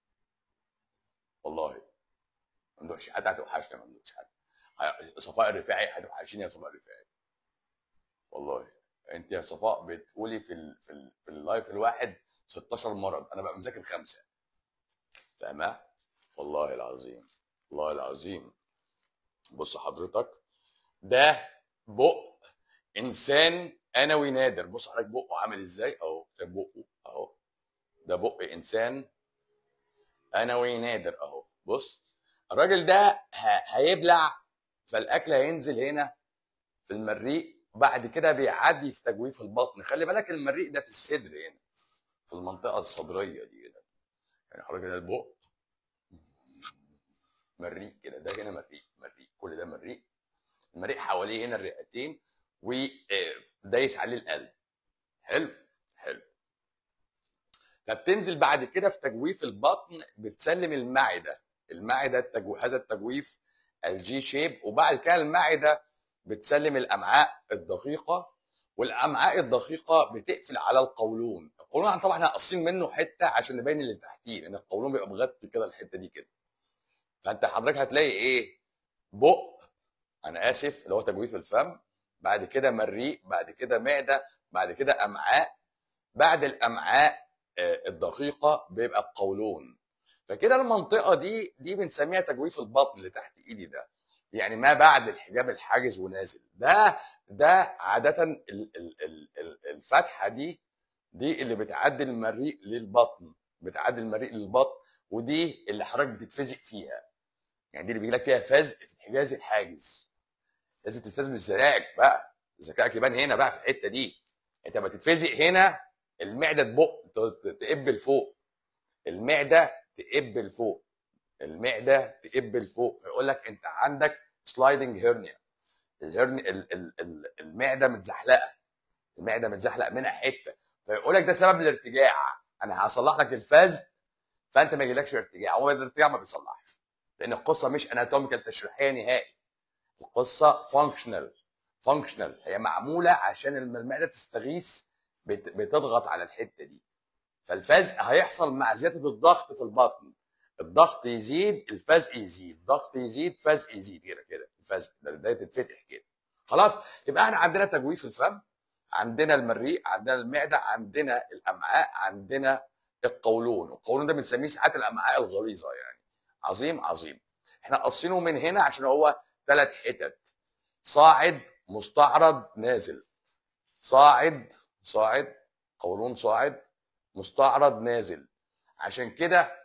والله ممدوح شحاته هتوحشني يا ممدوح شحاته ه- صفاء الرفاعي هتوحشيني يا صفاء الرفاعي والله انت يا صفاء بتقولي في ال في, ال في اللايف الواحد 16 مرض انا بقى مذاكر خمسه فاهمه والله العظيم والله العظيم بص حضرتك ده بق انسان انوي نادر بص حضرتك بقه عامل ازاي اهو ده بقه اهو ده بق انسان انوي نادر اهو بص الراجل ده ه- هيبلع فالاكل هينزل هنا في المريء بعد كده بيعدي في تجويف البطن خلي بالك المريء ده في الصدر هنا في المنطقه الصدريه دي هنا يعني حضرتك ده البق مريء كده ده هنا مريء مريء كل ده مريء المريء حواليه هنا الرئتين ودايس عليه القلب حلو حلو فبتنزل بعد كده في تجويف البطن بتسلم المعده المعده التجو... هذا التجويف الجي شيب وبعد كده المعده بتسلم الامعاء الدقيقه والامعاء الدقيقه بتقفل على القولون القولون طبعا احنا قاصين منه حته عشان نبين اللي تحتيه لان القولون بيبقى مغطي كده الحته دي كده فانت حضرتك هتلاقي ايه بق انا اسف اللي هو تجويف الفم بعد كده مريء بعد كده معده بعد كده امعاء بعد الامعاء آه، الدقيقه بيبقى القولون فكده المنطقه دي دي بنسميها تجويف البطن اللي تحت ايدي ده يعني ما بعد الحجاب الحاجز ونازل ده ده عاده ال- ال- ال- ال- الفتحه دي دي اللي بتعدي المريء للبطن بتعدي المريء للبطن ودي اللي حضرتك بتتفزق فيها يعني دي اللي بيجي لك فيها فزق في الحجاز الحاجز لازم تستثمر ذكائك بقى ذكائك يبان هنا بقى في الحته دي انت لما تتفزق هنا المعده تبق ت- تقب لفوق المعده تقب لفوق المعده تقب لفوق فيقول لك انت عندك سلايدنج هيرنيا الهرني ال- ال- ال- المعده متزحلقه المعده متزحلق منها حته فيقول لك ده سبب الارتجاع انا هصلح لك الفاز فانت ما يجيلكش ارتجاع هو الارتجاع ما بيصلحش لان القصه مش اناتوميكال تشريحيه نهائي القصه فانكشنال فانكشنال هي معموله عشان لما المعده تستغيث بت- بتضغط على الحته دي فالفزق هيحصل مع زياده الضغط في البطن الضغط يزيد الفزق يزيد ضغط يزيد فزق يزيد كده كده الفزق ده ده تتفتح كده خلاص يبقى احنا عندنا تجويف الفم عندنا المريء عندنا المعده عندنا الامعاء عندنا القولون القولون ده بنسميه ساعات الامعاء الغليظه يعني عظيم عظيم احنا قاصينه من هنا عشان هو ثلاث حتت صاعد مستعرض نازل صاعد صاعد قولون صاعد مستعرض نازل عشان كده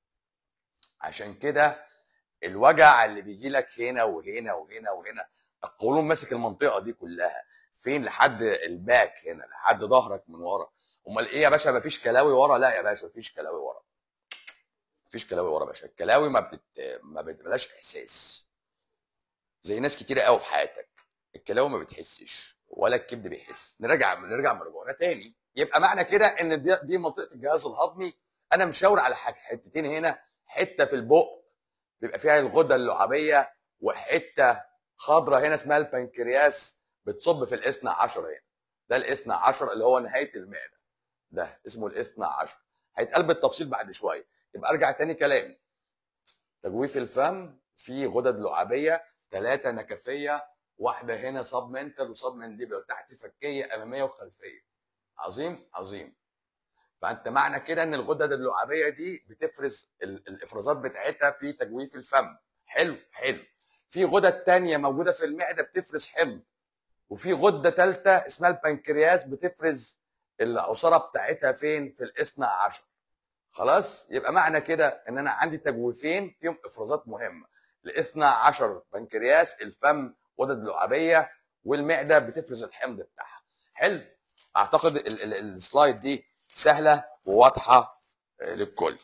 عشان كده الوجع اللي بيجي لك هنا وهنا وهنا وهنا القولون ماسك المنطقه دي كلها فين لحد الباك هنا لحد ظهرك من ورا امال ايه يا باشا مفيش كلاوي ورا لا يا باشا مفيش كلاوي ورا مفيش كلاوي ورا يا باشا الكلاوي ما بتت... ما بتبلاش احساس زي ناس كتيره قوي في حياتك الكلاوي ما بتحسش ولا الكبد بيحس نرجع نرجع مرجوعنا تاني يبقى معنى كده ان دي, دي منطقه الجهاز الهضمي انا مشاور على حاجة حتتين هنا حته في البق بيبقى فيها الغده اللعابيه وحته خضراء هنا اسمها البنكرياس بتصب في الاثنى عشر هنا ده الاثنى عشر اللي هو نهايه المعده ده اسمه الاثنى عشر هيتقال بالتفصيل بعد شويه يبقى ارجع تاني كلامي تجويف الفم في غدد لعابيه ثلاثه نكفيه واحده هنا سب منتال وسب منديبل تحت فكيه اماميه وخلفيه عظيم عظيم فانت معنى كده ان الغدد اللعابيه دي بتفرز ال- الافرازات بتاعتها في تجويف الفم حلو حلو في غدد تانية موجوده في المعده بتفرز حمض وفي غده ثالثه اسمها البنكرياس بتفرز العصاره بتاعتها فين في الاثنى عشر خلاص يبقى معنى كده ان انا عندي تجويفين فيهم افرازات مهمه الاثنى عشر بنكرياس الفم غدد لعابيه والمعده بتفرز الحمض بتاعها حلو اعتقد ال- ال- السلايد دي سهله وواضحه آه، للكل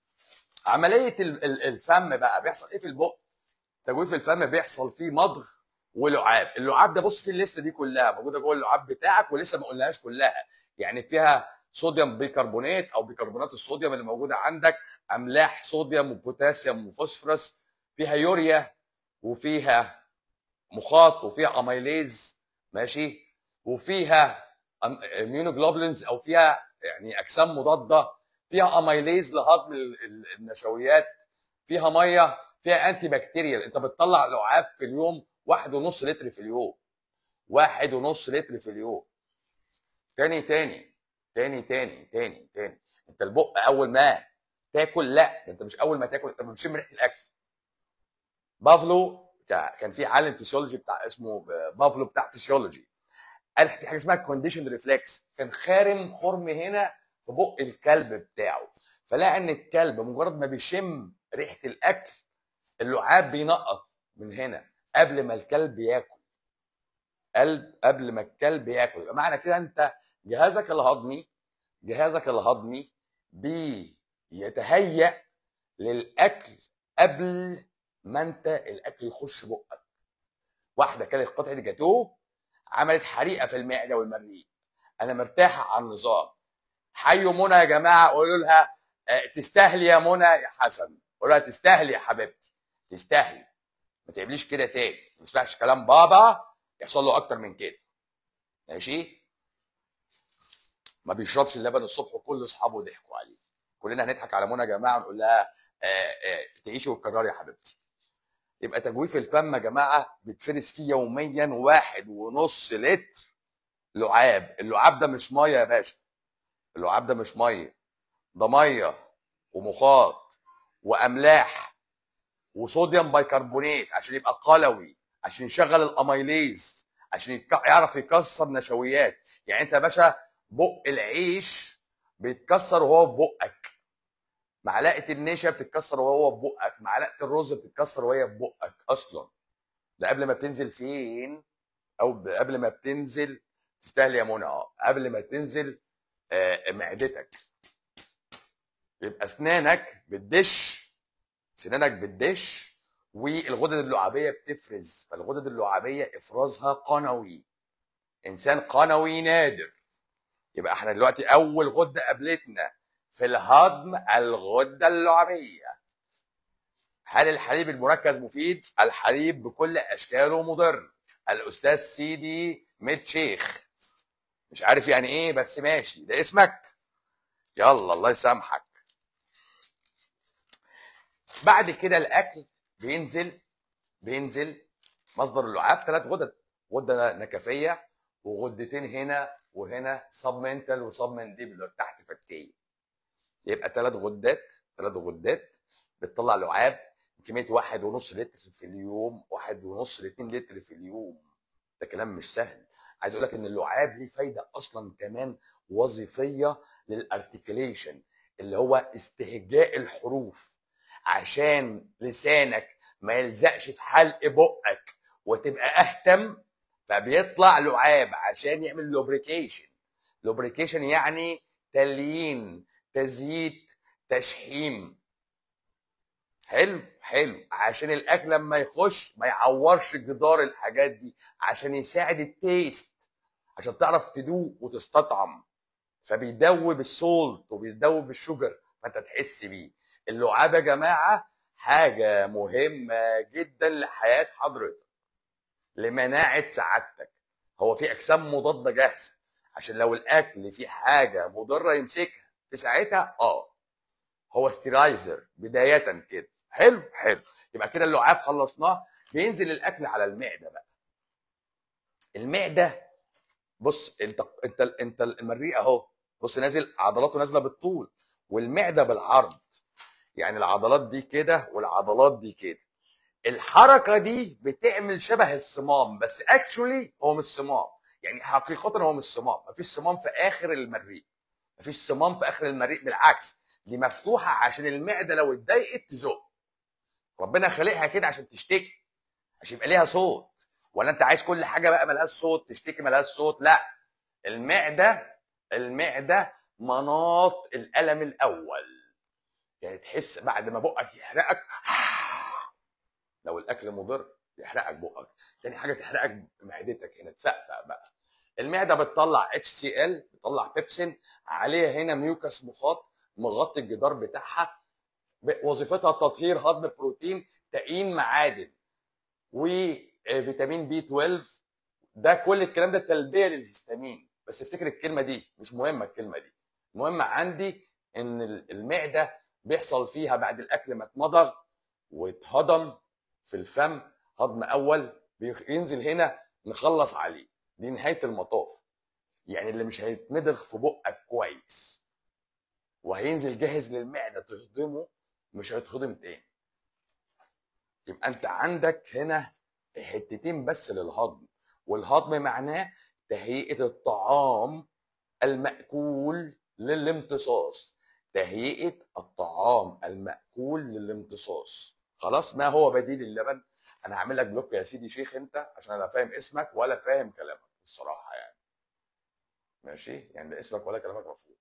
عمليه ال- ال- الفم بقى بيحصل ايه في البق تجويف الفم بيحصل فيه مضغ ولعاب اللعاب ده بص في الليسته دي كلها موجوده جوه اللعاب بتاعك ولسه ما قلناهاش كلها يعني فيها صوديوم بيكربونات او بيكربونات الصوديوم اللي موجوده عندك املاح صوديوم وبوتاسيوم وفوسفورس فيها يوريا وفيها مخاط وفيها اميليز ماشي وفيها اميونوجلوبولينز او فيها يعني اجسام مضاده فيها اميليز لهضم ال- ال- النشويات فيها ميه فيها انتي بكتيريال انت بتطلع لعاب في اليوم واحد ونص لتر في اليوم واحد ونص لتر في اليوم تاني تاني تاني تاني تاني تاني انت البق اول ما تاكل لا انت مش اول ما تاكل انت بتشم ريحه الاكل بافلو كا- كان في عالم فيسيولوجي بتاع اسمه بافلو بتاع فيسيولوجي قال في حاجه اسمها كونديشن ريفلكس كان خارم خرم هنا في بق الكلب بتاعه فلقى ان الكلب مجرد ما بيشم ريحه الاكل اللعاب بينقط من هنا قبل ما الكلب ياكل قلب قبل ما الكلب ياكل يبقى معنى كده انت جهازك الهضمي جهازك الهضمي بيتهيأ للاكل قبل ما انت الاكل يخش بقك واحده كانت قطعه جاتوه عملت حريقه في المعده والمريء انا مرتاحه على النظام حيوا منى يا جماعه قولوا لها آه، تستاهلي يا منى يا حسن قولوا لها تستاهلي يا حبيبتي تستاهلي ما تعمليش كده تاني ما تسمعش كلام بابا يحصل له اكتر من كده ماشي ما بيشربش اللبن الصبح وكل اصحابه ضحكوا عليه كلنا هنضحك على منى يا جماعه ونقول لها آه، آه، تعيشي وتكرري يا حبيبتي يبقى تجويف الفم يا جماعه بيتفرز فيه يوميا واحد ونص لتر لعاب اللعاب ده مش ميه يا باشا اللعاب ده مش ميه ده ميه ومخاط واملاح وصوديوم بايكربونات عشان يبقى قلوي عشان يشغل الاميليز عشان يك- يعرف يكسر نشويات يعني انت يا باشا بق العيش بيتكسر وهو في بقك معلقه النشا بتتكسر وهو في بقك معلقه الرز بتتكسر وهي في بقك اصلا ده قبل ما بتنزل فين او ب- قبل ما بتنزل تستاهل يا منى اه قبل ما تنزل آه، معدتك يبقى اسنانك بتدش سنانك بتدش والغدد اللعابيه بتفرز فالغدد اللعابيه افرازها قنوي انسان قنوي نادر يبقى احنا دلوقتي اول غده قابلتنا في الهضم الغده اللعابيه هل الحليب المركز مفيد الحليب بكل اشكاله مضر الاستاذ سيدي ميت شيخ مش عارف يعني ايه بس ماشي ده اسمك يلا الله يسامحك بعد كده الاكل بينزل بينزل مصدر اللعاب ثلاث غدد غده نكفيه وغدتين هنا وهنا سبمنتال وسبمنديبلر تحت فكيه يبقى ثلاث غدات ثلاث غدات بتطلع لعاب كميه واحد ونص لتر في اليوم واحد ونص لاتنين لتر في اليوم ده كلام مش سهل عايز اقول لك ان اللعاب ليه فايده اصلا كمان وظيفيه للارتكليشن اللي هو استهجاء الحروف عشان لسانك ما يلزقش في حلق بقك وتبقى اهتم فبيطلع لعاب عشان يعمل لوبريكيشن لوبريكيشن يعني تليين تزييت تشحيم حلو حلو عشان الاكل لما يخش ما يعورش جدار الحاجات دي عشان يساعد التيست عشان تعرف تدوق وتستطعم فبيدوب السولت وبيدوب الشجر فانت تحس بيه اللعاب يا جماعه حاجه مهمه جدا لحياه حضرتك لمناعه سعادتك هو في اجسام مضاده جاهزه عشان لو الاكل فيه حاجه مضره يمسكها في ساعتها اه هو ستيرايزر بدايه كده حلو حلو يبقى كده اللعاب خلصناه بينزل الاكل على المعده بقى المعده بص انت انت انت المريء اهو بص نازل عضلاته نازله بالطول والمعده بالعرض يعني العضلات دي كده والعضلات دي كده الحركه دي بتعمل شبه الصمام بس اكشولي هو مش صمام يعني حقيقه هو مش صمام مفيش صمام في اخر المريء مفيش صمام في اخر المريء بالعكس دي مفتوحه عشان المعده لو اتضايقت تزق ربنا خلقها كده عشان تشتكي عشان يبقى ليها صوت ولا انت عايز كل حاجه بقى ملهاش صوت تشتكي ملهاش صوت لا المعده المعده مناط الالم الاول يعني تحس بعد ما بقك يحرقك لو الاكل مضر يحرقك بقك تاني حاجه تحرقك معدتك هنا تفقفق بقى المعده بتطلع اتش سي ال بتطلع بيبسين عليها هنا ميوكس مخاط مغطي الجدار بتاعها وظيفتها تطهير هضم بروتين تأين معادن وفيتامين بي 12 ده كل الكلام ده تلبيه للهستامين بس افتكر الكلمه دي مش مهمه الكلمه دي المهم عندي ان المعده بيحصل فيها بعد الاكل ما اتمضغ واتهضم في الفم هضم اول بينزل هنا نخلص عليه دي نهايه المطاف يعني اللي مش هيتمضغ في بقك كويس وهينزل جاهز للمعده تهضمه مش هيتهضم تاني يبقى انت عندك هنا حتتين بس للهضم والهضم معناه تهيئه الطعام المأكول للامتصاص تهيئه الطعام المأكول للامتصاص خلاص ما هو بديل اللبن انا هعمل لك بلوك يا سيدي شيخ انت عشان انا فاهم اسمك ولا فاهم كلامك الصراحه يعني ماشي يعني لا اسمك ولا كلامك مفهوم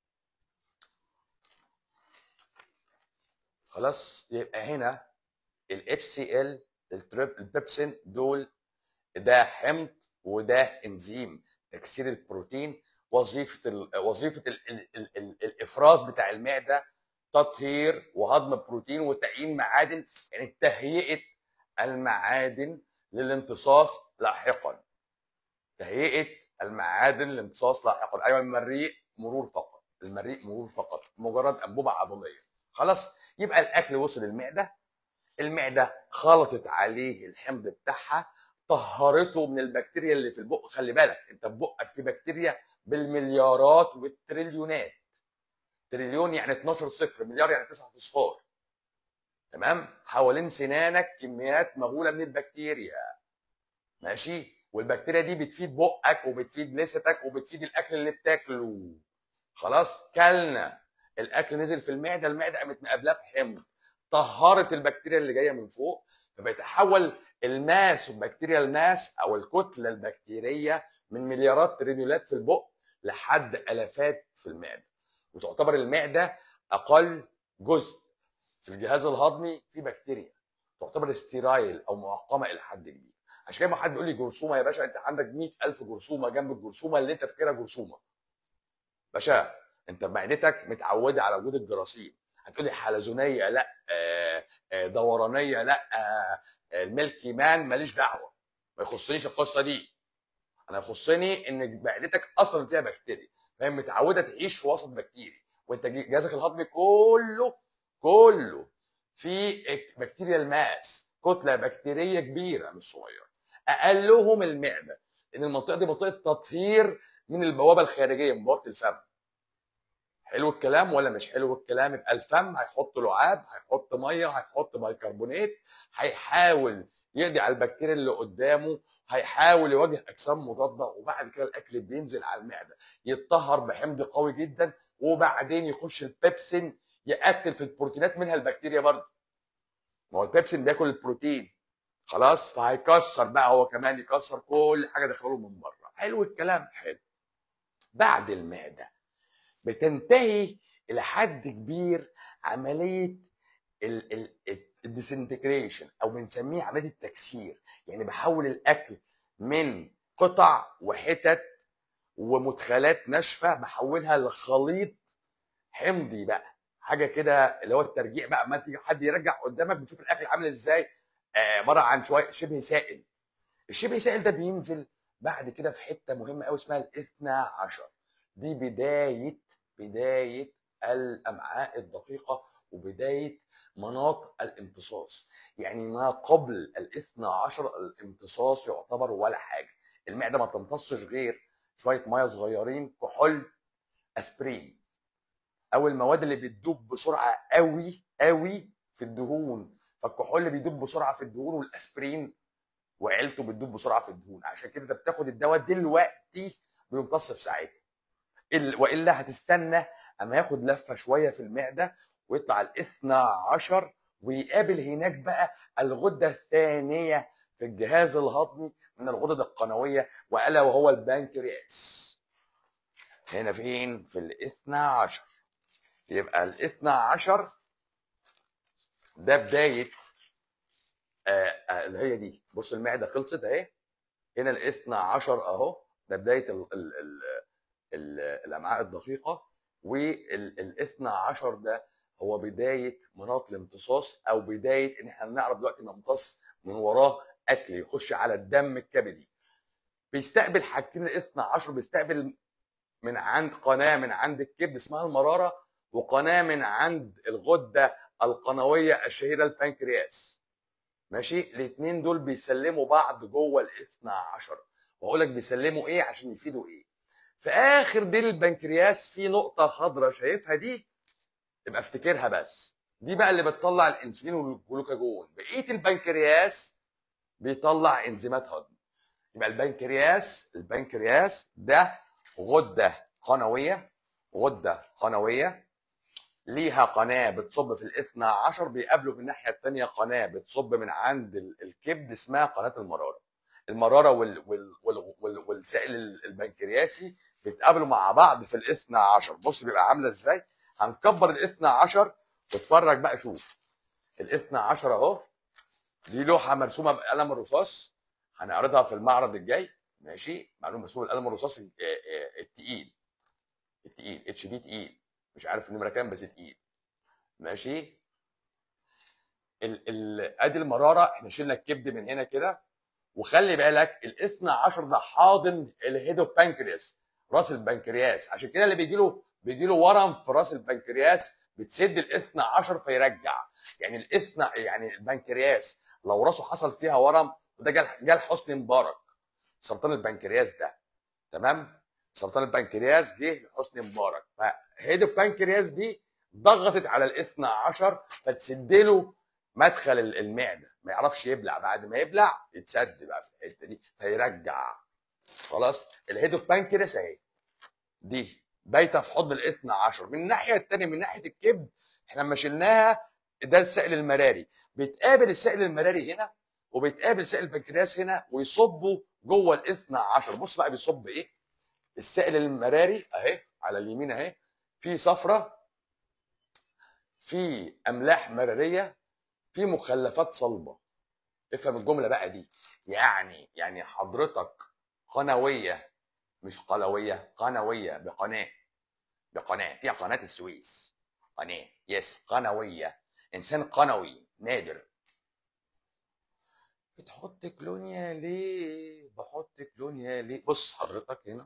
خلاص يبقى هنا ال HCl التريب البيبسين دول ده حمض وده انزيم تكسير البروتين وظيفه ال وظيفه ال ال ال ال الافراز بتاع المعده تطهير وهضم بروتين وتعيين معادن يعني تهيئه المعادن للامتصاص لاحقا تهيئه المعادن للامتصاص لاحقا ايوه المريء مرور فقط المريء مرور فقط مجرد انبوبه عضليه خلاص يبقى الاكل وصل المعده المعده خلطت عليه الحمض بتاعها طهرته من البكتيريا اللي في البق خلي بالك انت في بقك في بكتيريا بالمليارات والتريليونات تريليون يعني 12 صفر مليار يعني 9 اصفار تمام حوالين سنانك كميات مهوله من البكتيريا ماشي والبكتيريا دي بتفيد بقك وبتفيد لستك وبتفيد الاكل اللي بتاكله خلاص كلنا الاكل نزل في المعده المعده قامت مقابلاه بحمض طهرت البكتيريا اللي جايه من فوق فبيتحول الماس البكتيريا الماس او الكتله البكتيريه من مليارات تريليونات في البق لحد الافات في المعده وتعتبر المعده اقل جزء في الجهاز الهضمي في بكتيريا تعتبر ستيرايل او معقمه الى حد كبير عشان كده ما حد يقول لي جرثومه يا باشا انت عندك 100000 جرثومه جنب الجرثومه اللي انت فاكرها جرثومه باشا انت معدتك متعوده على وجود الجراثيم هتقول لي حلزونيه لا آه، آه، دورانيه لا آه، الميلكي مان ماليش دعوه ما يخصنيش القصه دي انا يخصني ان معدتك اصلا فيها بكتيريا فهي متعوده تعيش في وسط بكتيري وانت جهازك الهضمي كله كله في بكتيريا الماس كتله بكتيريه كبيره مش صغيره اقلهم المعده لان المنطقه دي منطقه تطهير من البوابه الخارجيه من بوابه الفم حلو الكلام ولا مش حلو الكلام يبقى الفم هيحط لعاب هيحط ميه هيحط بيكربونات هيحاول يقضي على البكتيريا اللي قدامه هيحاول يواجه اجسام مضاده وبعد كده الاكل بينزل على المعده يتطهر بحمض قوي جدا وبعدين يخش البيبسين يقتل في البروتينات منها البكتيريا برضه ما هو البيبسين بياكل البروتين خلاص فهيكسر بقى هو كمان يكسر كل حاجه داخله من بره حلو الكلام حلو بعد المعده بتنتهي الى حد كبير عمليه الديسنتجريشن او بنسميه عمليه التكسير يعني بحول الاكل من قطع وحتت ومدخلات ناشفه بحولها لخليط حمضي بقى حاجه كده اللي هو الترجيع بقى ما تيجي حد يرجع قدامك بتشوف الاكل عامل ازاي عباره عن شويه شبه سائل الشبه سائل ده بينزل بعد كده في حته مهمه قوي اسمها الاثنى عشر دي بدايه بدايه الامعاء الدقيقه وبدايه مناط الامتصاص يعني ما قبل الاثنى عشر الامتصاص يعتبر ولا حاجه المعده ما تمتصش غير شويه ميه صغيرين كحول اسبرين او المواد اللي بتدوب بسرعه قوي قوي في الدهون فالكحول اللي بيدوب بسرعه في الدهون والاسبرين وعيلته بتدوب بسرعه في الدهون عشان كده انت بتاخد الدواء دلوقتي بيمتص في ساعتها والا هتستنى اما ياخد لفه شويه في المعده ويطلع الاثنى عشر ويقابل هناك بقى الغده الثانيه في الجهاز الهضمي من الغدد القنويه والا وهو البنكرياس هنا فين في الاثنى عشر يبقى الاثنى عشر ده بدايه آه آه اللي هي دي بص المعده خلصت اهي هنا الاثنى عشر اهو ده بدايه ال ال ال ال الامعاء الدقيقه والاثنى عشر ده هو بدايه مناط الامتصاص او بدايه ان احنا نعرف دلوقتي نمتص من وراه اكل يخش على الدم الكبدي بيستقبل حاجتين الاثنى عشر بيستقبل من عند قناه من عند الكبد اسمها المراره وقناه من عند الغده القنويه الشهيره البنكرياس ماشي الاثنين دول بيسلموا بعض جوه الاثنى عشر واقول لك بيسلموا ايه عشان يفيدوا ايه في اخر ديل البنكرياس في نقطه خضراء شايفها دي يبقى افتكرها بس دي بقى اللي بتطلع الانسولين والجلوكاجون بقيه البنكرياس بيطلع انزيمات هضم يبقى البنكرياس البنكرياس ده غده قنويه غده قنويه ليها قناه بتصب في الاثنى عشر بيقابله في الناحيه الثانيه قناه بتصب من عند الكبد اسمها قناه المراره المراره وال وال وال وال والسائل البنكرياسي بيتقابلوا مع بعض في الاثنى عشر بص بيبقى عامله ازاي هنكبر الاثنى عشر واتفرج بقى شوف الاثنى عشر اهو دي لوحه مرسومه بقلم الرصاص هنعرضها في المعرض الجاي ماشي معلوم مسؤول القلم الرصاصي ال- آه، آه، التقيل التقيل اتش بي تقيل مش عارف النمره كام بس تقيل ماشي ال ال ادي المراره احنا شلنا الكبد من هنا كده وخلي بالك الاثنى عشر ده حاضن الهيدو بانكرياس راس البنكرياس عشان كده اللي بيجي له بيجي له ورم في راس البنكرياس بتسد الاثنى عشر فيرجع يعني الاثنى يعني البنكرياس لو راسه حصل فيها ورم وده جال جال حسني مبارك سرطان البنكرياس ده تمام سرطان البنكرياس جه لحسني مبارك فهيدو بانكرياس دي ضغطت على الاثنى عشر فتسد له مدخل ال- المعده ما يعرفش يبلع بعد ما يبلع يتسد بقى في الحته دي فيرجع خلاص الهيدو بانكرياس اهي دي بايته في حضن الاثنى عشر من الناحيه الثانيه من ناحيه الكبد احنا لما شلناها ده السائل المراري بيتقابل السائل المراري هنا وبيتقابل سائل البنكرياس هنا ويصبوا جوه الاثنى عشر بص بقى بيصب ايه السائل المراري اهي على اليمين اهي في صفرة في املاح مراريه في مخلفات صلبه افهم الجمله بقى دي يعني يعني حضرتك قنويه مش قلويه قنويه بقناه بقناه فيها قناه السويس قناه يس قنويه انسان قنوي نادر بتحط كلونيا ليه بحط كلونيا ليه بص حضرتك هنا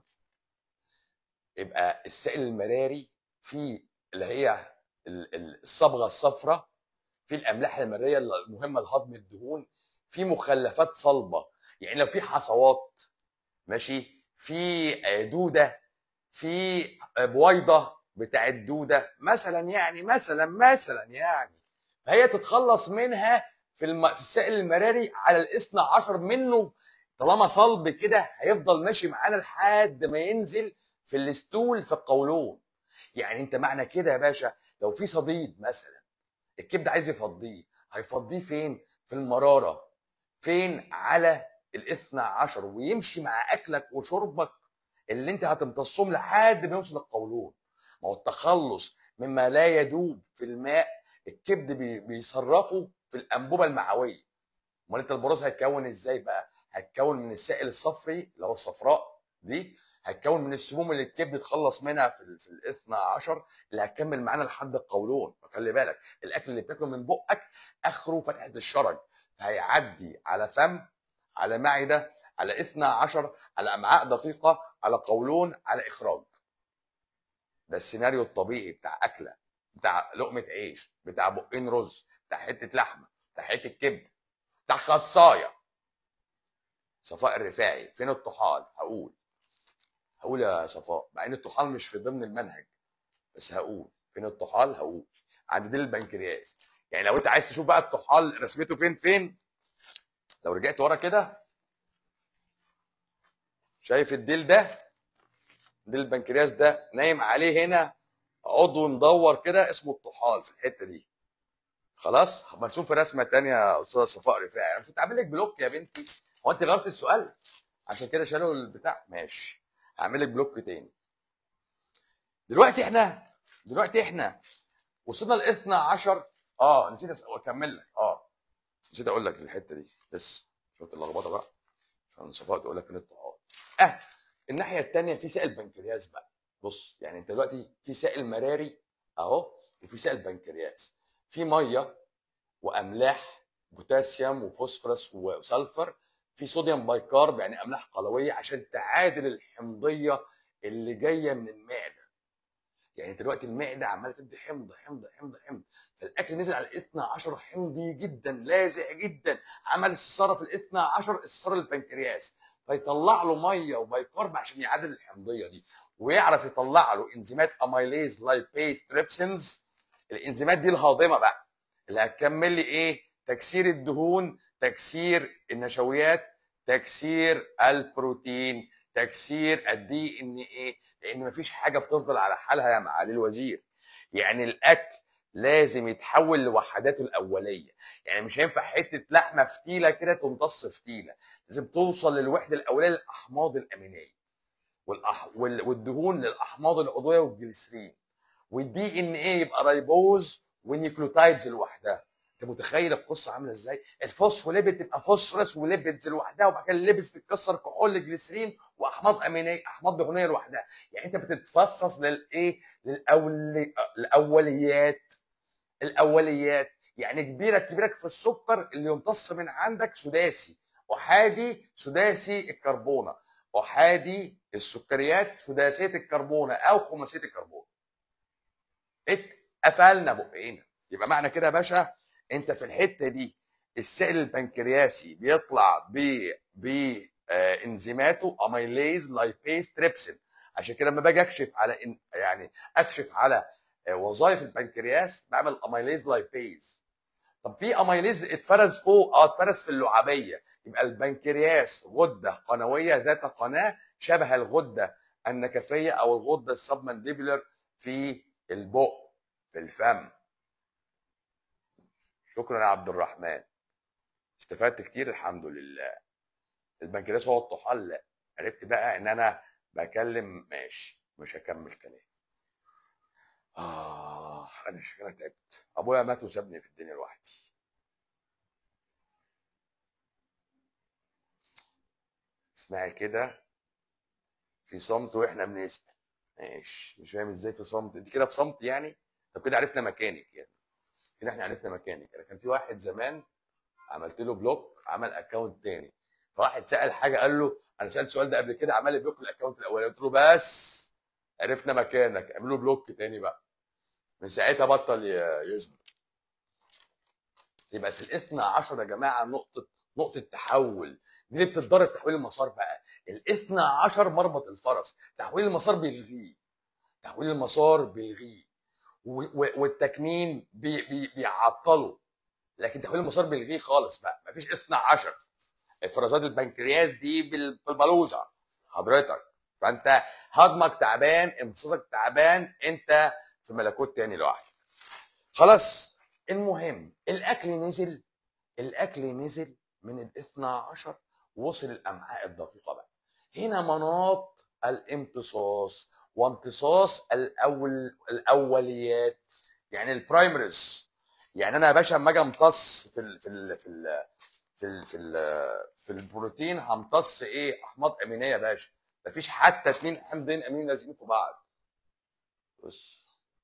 يبقى السائل المراري في اللي هي ال- ال- الصبغه الصفراء في الاملاح المريه المهمه لهضم الدهون في مخلفات صلبه يعني لو في حصوات ماشي في آه، دوده في آه، بويضه بتاع الدوده مثلا يعني مثلا مثلا يعني فهي تتخلص منها في الم... في السائل المراري على الاثنى عشر منه طالما صلب كده هيفضل ماشي معانا لحد ما ينزل في الاستول في القولون يعني انت معنى كده يا باشا لو في صديد مثلا الكبد عايز يفضيه هيفضيه فين في المراره فين على الاثنى عشر ويمشي مع اكلك وشربك اللي انت هتمتصهم لحد ما يوصل القولون ما هو التخلص مما لا يدوب في الماء الكبد بي- بيصرفه في الانبوبه المعويه امال انت البراز هيتكون ازاي بقى هيتكون من السائل الصفري اللي هو الصفراء دي هيتكون من السموم اللي الكبد اتخلص منها في ال- في الاثنى عشر اللي هتكمل معانا لحد القولون خلي بالك الاكل اللي بتاكله من بقك اخره فتحه الشرج هيعدي على فم على معده على اثنى عشر على امعاء دقيقه على قولون على اخراج ده السيناريو الطبيعي بتاع اكله بتاع لقمه عيش بتاع بقين رز بتاع حته لحمه بتاع حته كبد بتاع خصايه صفاء الرفاعي فين الطحال هقول هقول يا صفاء مع ان الطحال مش في ضمن المنهج بس هقول فين الطحال هقول عند ديل البنكرياس يعني لو انت عايز تشوف بقى الطحال رسمته فين فين لو رجعت ورا كده شايف الديل ده ديل البنكرياس ده نايم عليه هنا عضو مدور كده اسمه الطحال في الحته دي خلاص مرسوم في رسمه تانية يا استاذه صفاء رفاعي انا مش كنت عامل لك بلوك يا بنتي هو انت غيرت السؤال عشان كده شالوا البتاع ماشي هعمل لك بلوك تاني دلوقتي احنا دلوقتي احنا وصلنا ل 12 اه نسيت أس- اكمل لك اه نسيت اقول لك الحته دي بس شفت اللخبطه بقى عشان صفاء تقول لك فين الطحال اه الناحيه الثانيه في سائل بنكرياس بقى بص يعني انت دلوقتي في سائل مراري اهو وفي سائل بنكرياس في ميه واملاح بوتاسيوم وفوسفورس وسلفر في صوديوم بايكارب يعني املاح قلويه عشان تعادل الحمضيه اللي جايه من المعده يعني انت دلوقتي المعده عماله تدي حمض حمض حمض حمض فالاكل نزل على الاثنى عشر حمضي جدا لاذع جدا عمل استثاره في الاثنى عشر استثاره للبنكرياس فيطلع له ميه وبايكارب عشان يعادل الحمضيه دي ويعرف يطلع له انزيمات اميليز لايبيز تريبسينز الانزيمات دي الهاضمه بقى اللي هتكمل لي ايه تكسير الدهون تكسير النشويات تكسير البروتين تكسير الدي ان ايه لان مفيش حاجه بتفضل على حالها يا معالي الوزير يعني الاكل لازم يتحول لوحداته الاوليه يعني مش هينفع حته لحمه فتيله كده تمتص فتيله لازم توصل للوحده الاوليه للاحماض الامينيه والأح... وال- والدهون للاحماض العضويه والجليسرين والدي ان ايه يبقى ريبوز ونيوكليوتايدز لوحدها انت متخيل القصه عامله ازاي الفوسفوليبيد تبقى فوسفورس وليبيدز لوحدها وبعد كده الليبيدز تتكسر كحول جليسرين واحماض امينيه احماض دهنيه لوحدها يعني انت بتتفصص للايه للاول الاوليات الاوليات يعني كبيرك كبيرك في السكر اللي يمتص من عندك سداسي احادي سداسي الكربونه احادي السكريات سداسيه الكربونه او خماسيه الكربون اتقفلنا بقينا يبقى معنى كده يا باشا انت في الحته دي السائل البنكرياسي بيطلع ب ب آه، انزيماته اميليز لايبيز تريبسين عشان كده لما باجي اكشف على إن يعني اكشف على آه، وظائف البنكرياس بعمل اميليز لايبيز طب في اميليز اتفرز فوق اه اتفرز في اللعابيه يبقى البنكرياس غده قنويه ذات قناه شبه الغده النكفيه او الغده السبمنديبولر في البق في الفم شكرا يا عبد الرحمن استفدت كتير الحمد لله البنكرياس هو الطحال لا عرفت بقى ان انا بكلم ماشي مش هكمل كلام اه انا شكلها تعبت ابويا مات وسابني في الدنيا لوحدي اسمعي كده في صمت واحنا بنسمع ماشي مش فاهم ازاي في صمت انت كده في صمت يعني طب كده عرفنا مكانك يعني كده احنا عرفنا مكانك انا كان في واحد زمان عملت له بلوك عمل اكونت تاني فواحد سال حاجه قال له انا سالت السؤال ده قبل كده عمل لي بلوك الاكونت الاولاني قلت له بس عرفنا مكانك اعمل له بلوك تاني بقى من ساعتها بطل ي- يظهر يبقى في الاثنى عشر يا جماعه نقطه نقطه تحول دي اللي بتتضرب في تحويل المسار بقى الاثنى عشر مربط الفرس تحويل المسار بيلغيه تحويل المسار بيلغيه و- و- والتكميم بي بي بيعطله لكن تحويل المسار بيلغيه خالص بقى مفيش 12 افرازات البنكرياس دي بال- في البلوزه حضرتك فانت هضمك تعبان امتصاصك تعبان انت في ملكوت تاني لوحدك خلاص المهم الاكل نزل الاكل نزل من الاثنى عشر وصل الامعاء الدقيقه بقى هنا مناط الامتصاص وامتصاص الاول الاوليات يعني البرايمريز يعني انا يا باشا اما اجي امتص في ال في ال في ال في ال في, ال في البروتين همتص ايه احماض امينيه يا باشا مفيش حتى اتنين حمضين امين لازقين في بعض بص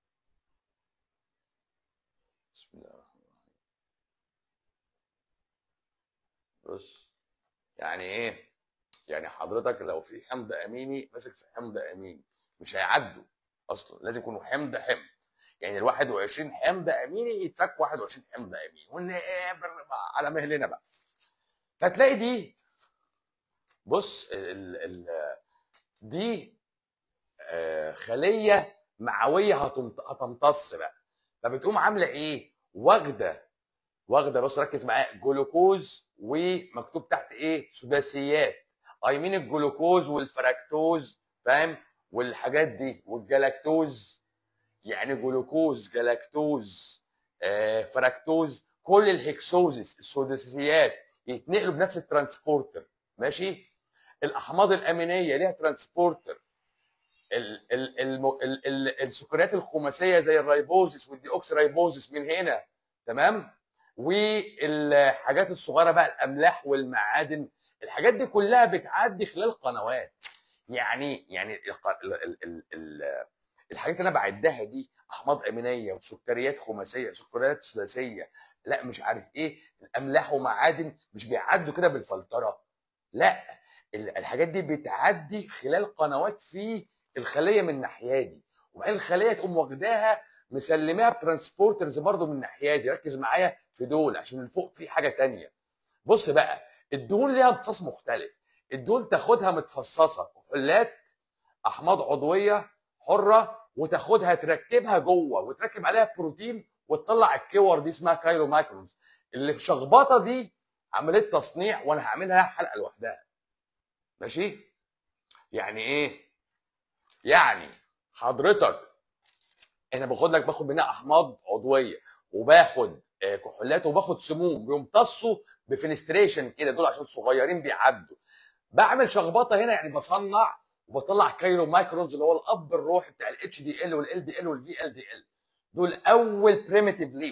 بسم الله الرحمن الرحيم بص يعني ايه يعني حضرتك لو في حمض اميني ماسك في حمض اميني مش هيعدوا اصلا لازم يكونوا حمض حمض يعني ال 21 حمض اميني يتفك 21 حمض اميني وان ايه بر- على مهلنا بقى فتلاقي دي بص ال ال دي آه، خليه معويه هتمت- هتمتص بقى فبتقوم عامله ايه؟ واخده واخده بص ركز معايا جلوكوز ومكتوب تحت ايه؟ سداسيات اي مين الجلوكوز والفراكتوز فاهم؟ والحاجات دي والجلاكتوز يعني جلوكوز جلاكتوز آه، فراكتوز كل الهكسوزس السداسيات يتنقلوا بنفس الترانسبورتر ماشي؟ الاحماض الامينيه ليها ترانسبورتر ال ال ال ال ال السكريات الخماسيه زي الرايبوزس والديوكسي رايبوزس من هنا تمام والحاجات الصغيره بقى الاملاح والمعادن الحاجات دي كلها بتعدي خلال قنوات يعني يعني الق- ال ال ال ال الحاجات اللي انا بعدها دي احماض امينيه وسكريات خماسيه سكريات ثلاثيه لا مش عارف ايه الاملاح ومعادن مش بيعدوا كده بالفلتره لا ال- الحاجات دي بتعدي خلال قنوات في الخليه من الناحيه دي وبعدين الخليه تقوم واخداها مسلماها بترانسبورترز برضو من الناحيه دي ركز معايا في دول عشان اللي فوق في حاجه تانية بص بقى الدهون ليها امتصاص مختلف الدهون تاخدها متفصصه كحولات احماض عضويه حره وتاخدها تركبها جوه وتركب عليها بروتين وتطلع الكور دي اسمها كايرو ماكرونز اللي في شخبطه دي عمليه تصنيع وانا هعملها حلقه لوحدها ماشي يعني ايه يعني حضرتك انا باخد لك باخد منها احماض عضويه وباخد آه، كحولات وباخد سموم بيمتصوا بفنستريشن كده دول عشان صغيرين بيعدوا بعمل شخبطه هنا يعني بصنع وبطلع كايرو مايكرونز اللي هو الاب الروحي بتاع الاتش دي ال والال دي ال والفي ال دي ال دول اول بريمتيف ليهم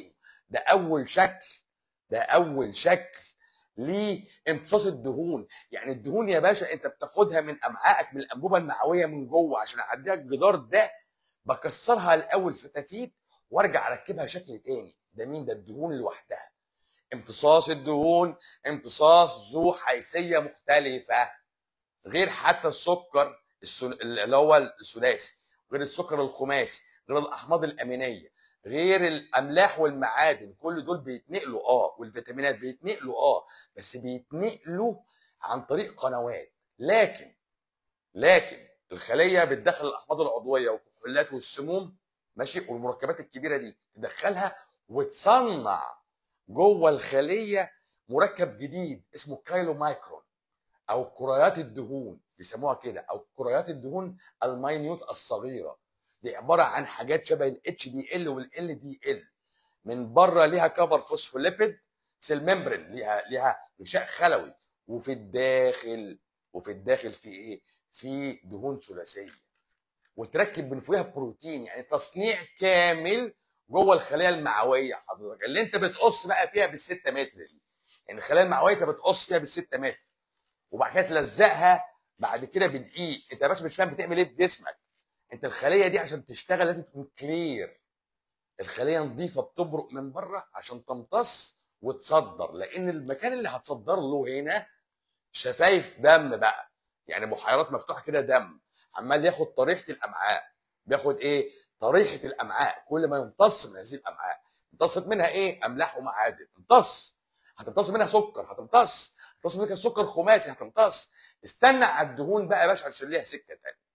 ده اول شكل ده اول شكل لامتصاص الدهون يعني الدهون يا باشا انت بتاخدها من امعائك من الانبوبه المعويه من جوه عشان اعديها الجدار ده بكسرها الاول فتافيت وارجع اركبها شكل تاني ده مين ده الدهون لوحدها امتصاص الدهون امتصاص ذو حيثيه مختلفه غير حتى السكر السن- اللي هو الثلاثي غير السكر الخماسي غير الاحماض الامينيه غير الاملاح والمعادن كل دول بيتنقلوا اه والفيتامينات بيتنقلوا اه بس بيتنقلوا عن طريق قنوات لكن لكن الخليه بتدخل الاحماض العضويه والكحولات والسموم ماشي والمركبات الكبيره دي تدخلها وتصنع جوه الخليه مركب جديد اسمه كايلو مايكرون او كريات الدهون بيسموها كده او كريات الدهون الماينيوت الصغيره دي عباره عن حاجات شبه الاتش دي ال والال دي ال من بره ليها كفر فوسفوليبيد سيل ممبرين ليها ليها غشاء خلوي وفي الداخل وفي الداخل في ايه؟ في دهون ثلاثيه وتركب من فوقها بروتين يعني تصنيع كامل جوه الخليه المعويه حضرتك اللي انت بتقص بقى فيها بالستة متر دي يعني الخلايا المعويه انت بتقص فيها بالستة متر وبعد كده تلزقها بعد كده بدقيق انت يا باشا مش فاهم بتعمل ايه في جسمك انت الخليه دي عشان تشتغل لازم تكون كلير الخليه نظيفه بتبرق من بره عشان تمتص وتصدر لان المكان اللي هتصدر له هنا شفايف دم بقى يعني بحيرات مفتوحه كده دم عمال ياخد طريحه الامعاء بياخد ايه طريحه الامعاء كل ما يمتص من هذه الامعاء امتصت منها ايه املاح ومعادن امتص هتمتص منها سكر هتمتص هتمتص منها سكر خماسي هتمتص استنى على الدهون بقى يا باشا عشان ليها سكه تانية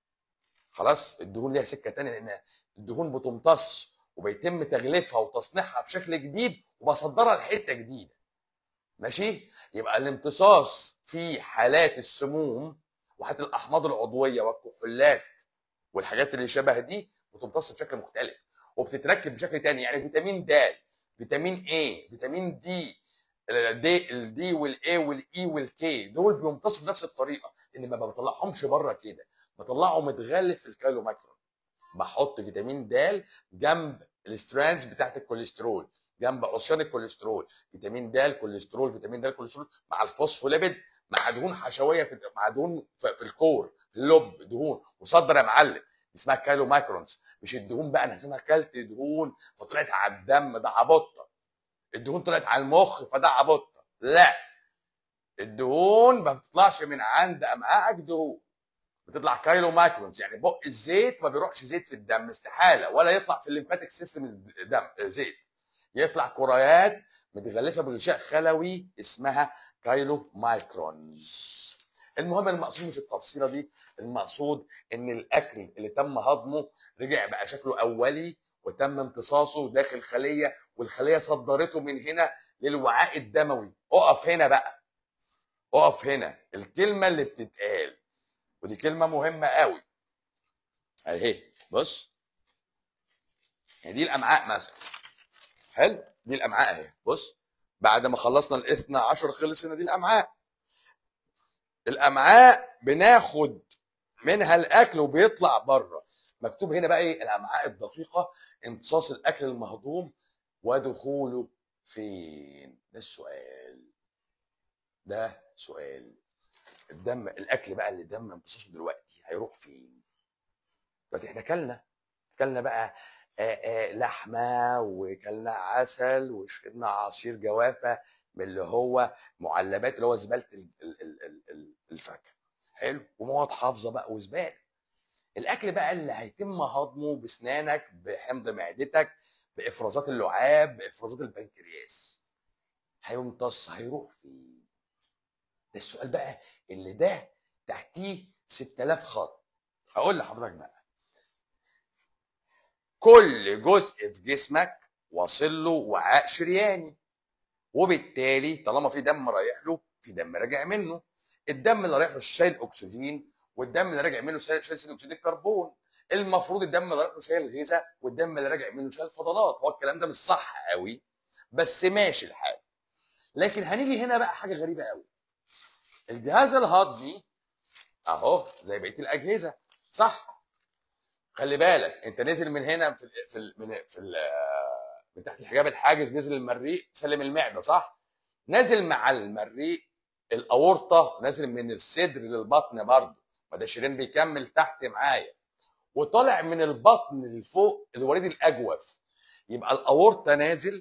خلاص الدهون ليها سكه تانية لان الدهون بتمتص وبيتم تغليفها وتصنيعها بشكل جديد وبصدرها لحته جديده ماشي يبقى الامتصاص في حالات السموم وحالات الاحماض العضويه والكحولات والحاجات اللي شبه دي بتمتص بشكل مختلف وبتتركب بشكل تاني يعني فيتامين د فيتامين اي فيتامين دي الدي الدي والاي والاي والكي دول بيمتصوا بنفس الطريقه لان ما بطلعهمش بره كده بطلعه متغلف في الكالو ماكرون بحط فيتامين د جنب السترانز بتاعت الكوليسترول جنب عصيان الكوليسترول فيتامين د كوليسترول فيتامين د كوليسترول مع الفوسفوليبيد مع دهون حشويه في مع دهون في في الكور في اللب دهون وصدر يا معلم اسمها كالو ماكرونز مش الدهون بقى انا اسمها اكلت دهون فطلعت على الدم ده عبطه الدهون طلعت على المخ فده عبطه لا الدهون ما بتطلعش من عند امعائك دهون بتطلع كايلو ماكرونز يعني بق الزيت ما بيروحش زيت في الدم استحاله ولا يطلع في الليمفاتيك سيستم دم زيت يطلع كريات متغلفه بغشاء خلوي اسمها كايلو مايكرونز المهم المقصود مش التفصيله دي المقصود ان الاكل اللي تم هضمه رجع بقى شكله اولي وتم امتصاصه داخل خليه والخليه صدرته من هنا للوعاء الدموي اقف هنا بقى اقف هنا الكلمه اللي بتتقال ودي كلمه مهمه قوي اهي بص يعني دي الامعاء مثلا حلو دي الامعاء اهي بص بعد ما خلصنا الاثنى عشر خلص ان دي الامعاء الامعاء بناخد منها الاكل وبيطلع بره مكتوب هنا بقى ايه الامعاء الدقيقه امتصاص الاكل المهضوم ودخوله فين ده السؤال ده سؤال الدم الاكل بقى اللي دم امتصاصه دلوقتي هيروح فين دلوقتي احنا كلنا كلنا بقى آآ آآ لحمه وكلنا عسل وشربنا عصير جوافه من اللي هو معلبات اللي هو زباله ال- ال- ال- ال- ال- الفاكهه حلو ومواد حافظه بقى وزباله الاكل بقى اللي هيتم هضمه باسنانك بحمض معدتك بافرازات اللعاب بافرازات البنكرياس هيمتص هيروح فين ده السؤال بقى اللي ده تحتيه 6000 خط هقول لحضرتك بقى كل جزء في جسمك واصل له وعاء شرياني وبالتالي طالما في دم رايح له في دم راجع منه الدم اللي رايح له شايل اكسجين والدم اللي راجع منه شايل شايل ثاني اكسيد الكربون المفروض الدم اللي رايح له شايل غذاء والدم اللي راجع منه شايل فضلات هو الكلام ده مش صح قوي بس ماشي الحال لكن هنيجي هنا بقى حاجه غريبه قوي الجهاز الهضمي اهو زي بقيه الاجهزه صح خلي بالك انت نزل من هنا في ال في ال من في ال من تحت الحجاب الحاجز نزل المريء سلم المعده صح نازل مع المريء الاورطه نازل من الصدر للبطن برضه ما ده شيرين بيكمل تحت معايا وطالع من البطن لفوق الوريد الاجوف يبقى الاورطه نازل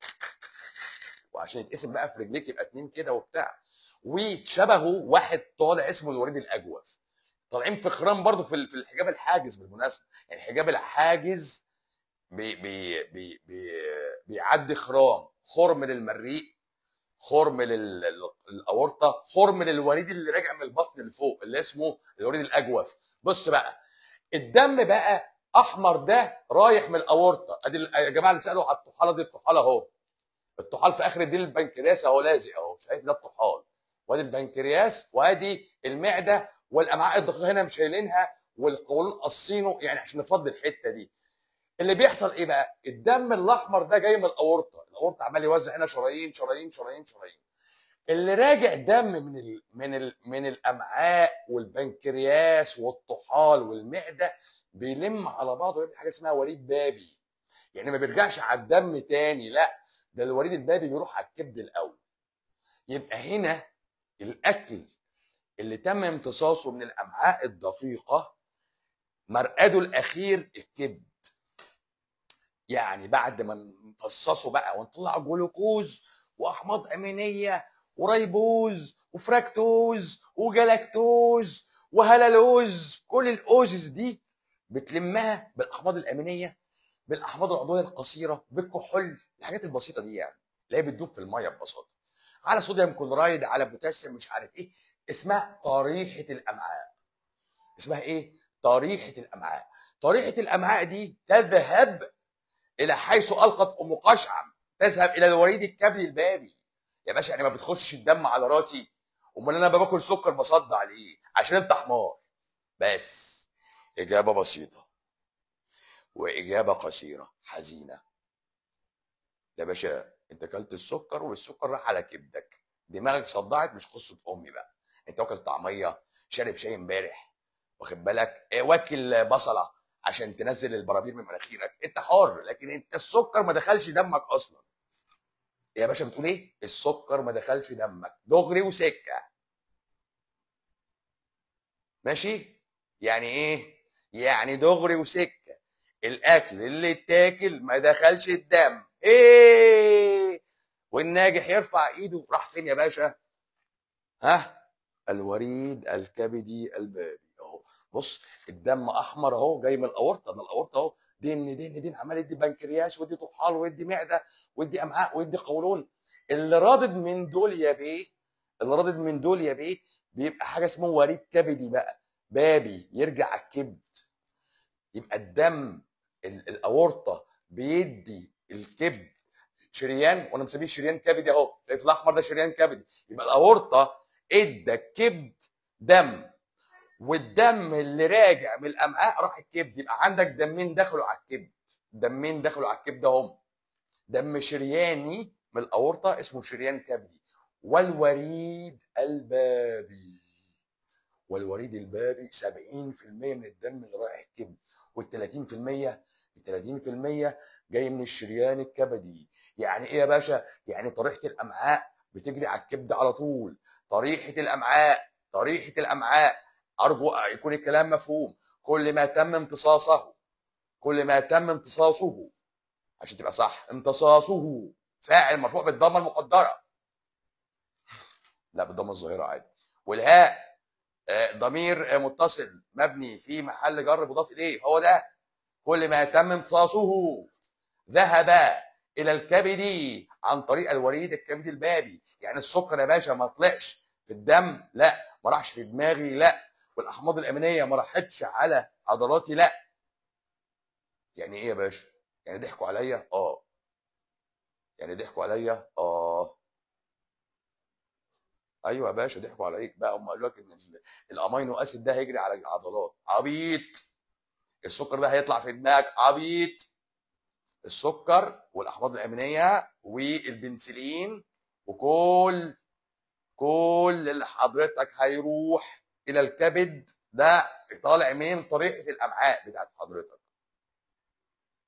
وعشان يتقسم بقى في رجليك يبقى اتنين كده وبتاع وشبهه واحد طالع اسمه الوريد الاجوف طالعين في خرام برضه في في الحجاب الحاجز بالمناسبه يعني الحجاب الحاجز بي بي بي بي بيعدي خرام خرم للمريء خرم لل- لل- للاورطه خرم للوريد اللي راجع من البطن لفوق اللي اسمه الوريد الاجوف بص بقى الدم بقى احمر ده رايح من الاورطه ادي ال- يا جماعه اللي سالوا على الطحاله دي الطحاله اهو الطحال في اخر الديل البنكرياس اهو لازق اهو شايف ده الطحال وادي البنكرياس وادي المعده والامعاء الدقيقه هنا مش شايلينها والقولون قصينه يعني عشان نفضي الحته دي اللي بيحصل ايه بقى الدم الاحمر ده جاي من الاورطه الاورطه عمال يوزع هنا شرايين شرايين شرايين شرايين اللي راجع دم من ال من ال من الامعاء والبنكرياس والطحال والمعده بيلم على بعضه ويعمل حاجه اسمها وريد بابي يعني ما بيرجعش على الدم تاني لا ده الوريد البابي بيروح على الكبد الاول يبقى هنا الاكل اللي تم امتصاصه من الامعاء الدقيقه مرقده الاخير الكبد يعني بعد ما نفصصه بقى ونطلع جلوكوز واحماض امينيه وريبوز وفراكتوز وجلاكتوز وهلالوز كل الاوزز دي بتلمها بالاحماض الامينيه بالاحماض العضويه القصيره بالكحول الحاجات البسيطه دي يعني اللي هي بتدوب في الميه ببساطه على صوديوم كلورايد على بوتاسيوم مش عارف ايه اسمها طريحه الامعاء اسمها ايه طريحه الامعاء طريحه الامعاء دي تذهب الى حيث القت ام قشعم تذهب الى الوريد الكبدي البابي يا باشا يعني ما بتخش الدم على راسي امال انا باكل سكر بصدع ليه عشان انت حمار بس اجابه بسيطه واجابه قصيره حزينه يا باشا انت اكلت السكر والسكر راح على كبدك دماغك صدعت مش قصه امي بقى انت واكل طعميه شارب شاي امبارح واخد بالك اه، واكل بصله عشان تنزل البرابير من مناخيرك انت حر لكن انت السكر ما دخلش دمك اصلا يا باشا بتقول ايه السكر ما دخلش دمك دغري وسكه ماشي يعني ايه يعني دغري وسكه الاكل اللي اتاكل ما دخلش الدم ايه والناجح يرفع ايده راح فين يا باشا ها الوريد الكبدي البابي اهو بص الدم احمر اهو جاي من الاورطه ده الاورطه اهو دين دين دين عمال يدي بنكرياس ويدي طحال ويدي معده ويدي امعاء ويدي قولون اللي رادد من دول يا بيه اللي رادد من دول يا بيه بيبقى حاجه اسمه وريد كبدي بقى بابي يرجع على الكبد يبقى الدم ال- الاورطه بيدي الكبد شريان وانا مسميه شريان كبدي اهو شايف الاحمر ده شريان كبدي يبقى الاورطه ادى الكبد دم والدم اللي راجع من الامعاء راح الكبد يبقى عندك دمين دخلوا على الكبد دمين دخلوا على الكبد اهم دم شرياني من الاورطه اسمه شريان كبدي والوريد البابي والوريد البابي 70% من الدم اللي رايح الكبد وال 30% ال 30% جاي من الشريان الكبدي يعني ايه يا باشا يعني طريحه الامعاء بتجري على الكبد على طول طريحه الامعاء طريحه الامعاء ارجو يكون الكلام مفهوم كل ما تم امتصاصه كل ما تم امتصاصه عشان تبقى صح امتصاصه فاعل مرفوع بالضمه المقدره لا بالضمه الظاهره عادي والهاء آه، ضمير آه، متصل مبني في محل جر مضاف اليه هو ده كل ما تم امتصاصه ذهب الى الكبد عن طريق الوريد الكبدي البابي يعني السكر يا باشا ما طلعش في الدم لا ما راحش في دماغي لا والاحماض الامينيه ما راحتش على عضلاتي لا يعني ايه يا باشا يعني ضحكوا عليا اه يعني ضحكوا عليا اه ايوه يا باشا ضحكوا عليك بقى هم قالوا لك ان ال- الامينو اسيد ده هيجري على العضلات عبيط السكر ده هيطلع في دماغك عبيط السكر والاحماض الامينيه والبنسلين وكل كل اللي حضرتك هيروح الى الكبد ده طالع من طريقه الامعاء بتاعت حضرتك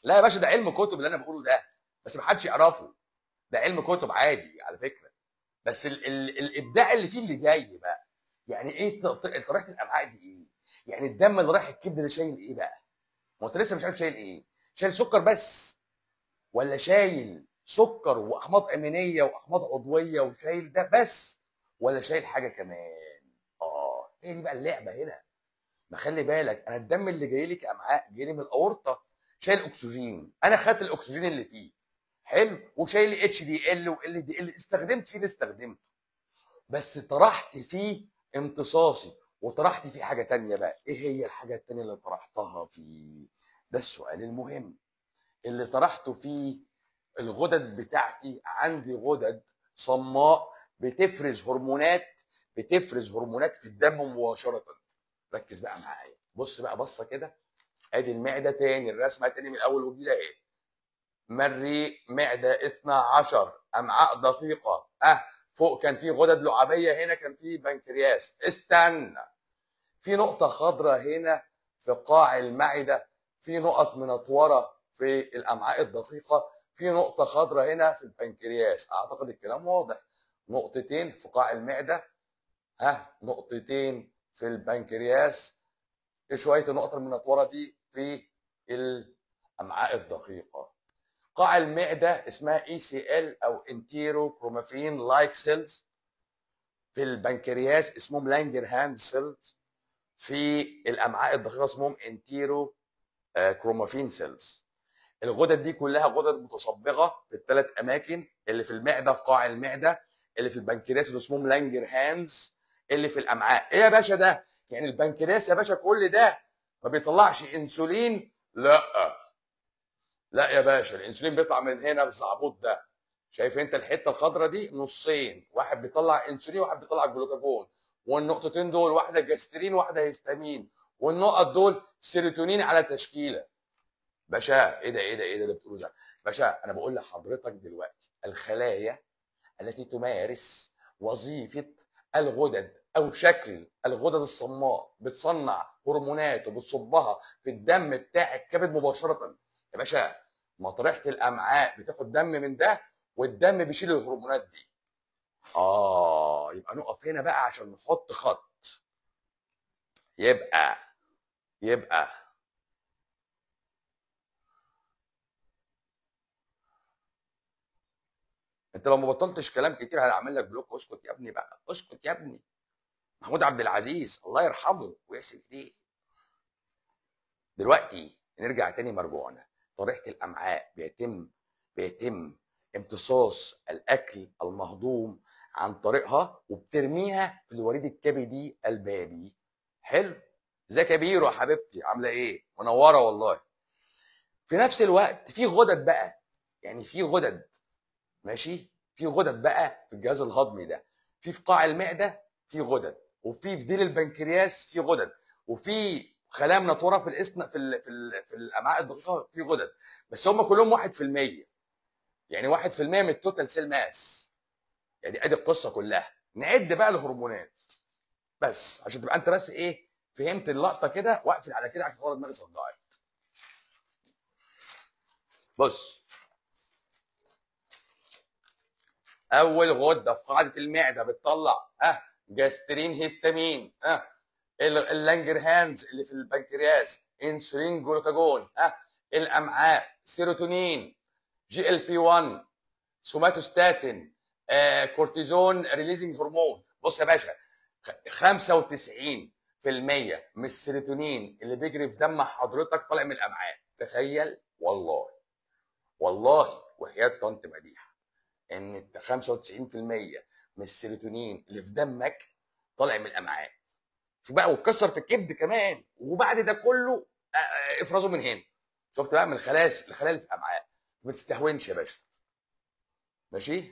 لا يا باشا ده علم كتب اللي انا بقوله ده بس ما حدش يعرفه ده علم كتب عادي على فكره بس ال ال الابداع اللي فيه اللي جاي بقى يعني ايه ط- ط- طريقه الامعاء دي ايه يعني الدم اللي رايح الكبد ده شايل ايه بقى ما انت لسه مش عارف شايل ايه شايل سكر بس ولا شايل سكر واحماض امينيه واحماض عضويه وشايل ده بس ولا شايل حاجه كمان اه هي دي بقى اللعبه هنا ما خلي بالك انا الدم اللي جاي لي كامعاء جاي لي من الاورطه شايل اكسجين انا خدت الاكسجين اللي فيه حلو وشايل اتش دي ال وال دي ال استخدمت فيه اللي استخدمته بس طرحت فيه امتصاصي وطرحت فيه حاجه تانية بقى ايه هي الحاجه التانية اللي طرحتها فيه ده السؤال المهم اللي طرحته فيه الغدد بتاعتي عندي غدد صماء بتفرز هرمونات بتفرز هرمونات في الدم مباشره ركز بقى معايا بص بقى بصه كده ادي المعده تاني الرسمه تاني من الاول وجديده ايه مريء معده 12 امعاء دقيقه اه فوق كان في غدد لعابيه هنا كان في بنكرياس استنى في نقطه خضراء هنا في قاع المعده في نقط منطوره في الامعاء الدقيقه في نقطه خضراء هنا في البنكرياس اعتقد الكلام واضح نقطتين في قاع المعده ها نقطتين في البنكرياس شويه النقط المنطوره دي في الامعاء الدقيقه قاع المعده اسمها اي سي ال او انتيرو كرومافين لايك سيلز في البنكرياس اسمهم لانجر هاند سيلز في الامعاء الدقيقه اسمهم انتيرو كرومافين سيلز الغدد دي كلها غدد متصبغه في الثلاث اماكن اللي في المعده في قاع المعده اللي في البنكرياس اللي اسمهم لانجر هاندز اللي في الامعاء ايه يا باشا ده يعني البنكرياس يا باشا كل ده ما بيطلعش انسولين لا لا يا باشا الانسولين بيطلع من هنا بالزعبوط ده شايف انت الحته الخضراء دي نصين واحد بيطلع انسولين وواحد بيطلع جلوكاجون والنقطتين دول واحده جاسترين واحده هيستامين والنقط دول سيروتونين على تشكيله باشا ايه ده ايه ده ايه ده اللي بتقوله ده باشا انا بقول لحضرتك دلوقتي الخلايا التي تمارس وظيفه الغدد او شكل الغدد الصماء بتصنع هرمونات وبتصبها في الدم بتاع الكبد مباشره يا باشا مطرحه الامعاء بتاخد دم من ده والدم بيشيل الهرمونات دي اه يبقى نقف هنا بقى عشان نحط خط يبقى يبقى انت لو ما بطلتش كلام كتير هنعمل لك بلوك اسكت يا ابني بقى اسكت يا ابني محمود عبد العزيز الله يرحمه ويحسن ايديه دلوقتي نرجع تاني مرجوعنا طريقه الامعاء بيتم بيتم امتصاص الاكل المهضوم عن طريقها وبترميها في الوريد الكبدي البابي حلو ازيك يا بيرو يا حبيبتي عامله ايه منوره والله في نفس الوقت في غدد بقى يعني في غدد ماشي في غدد بقى في الجهاز الهضمي ده في في قاع المعده في غدد وفي في ديل البنكرياس في غدد وفي خلايا منطوره في الاسن في ال... في, ال... في الامعاء الدقيقه في غدد بس هم كلهم 1% يعني 1% من التوتال سيل ماس يعني ادي القصه كلها نعد بقى الهرمونات بس عشان تبقى انت بس ايه فهمت اللقطه كده واقفل على كده عشان خلاص دماغي صدعت بص اول غده في قاعده المعده بتطلع اه جاسترين هيستامين اه اللانجر هاندز اللي في البنكرياس انسولين جلوكاجون اه الامعاء سيروتونين جي ال بي 1 سوماتوستاتين آه كورتيزون ريليزنج هرمون بص يا باشا 95% من السيروتونين اللي بيجري في دم حضرتك طالع من الامعاء تخيل والله والله وحياه طنط مديحه ان 95% من السيروتونين اللي في دمك طالع من الامعاء شوف بقى واتكسر في الكبد كمان وبعد ده كله افرزه من هنا شفت بقى من الخلايا الخلايا اللي في الامعاء ما تستهونش يا باشا ماشي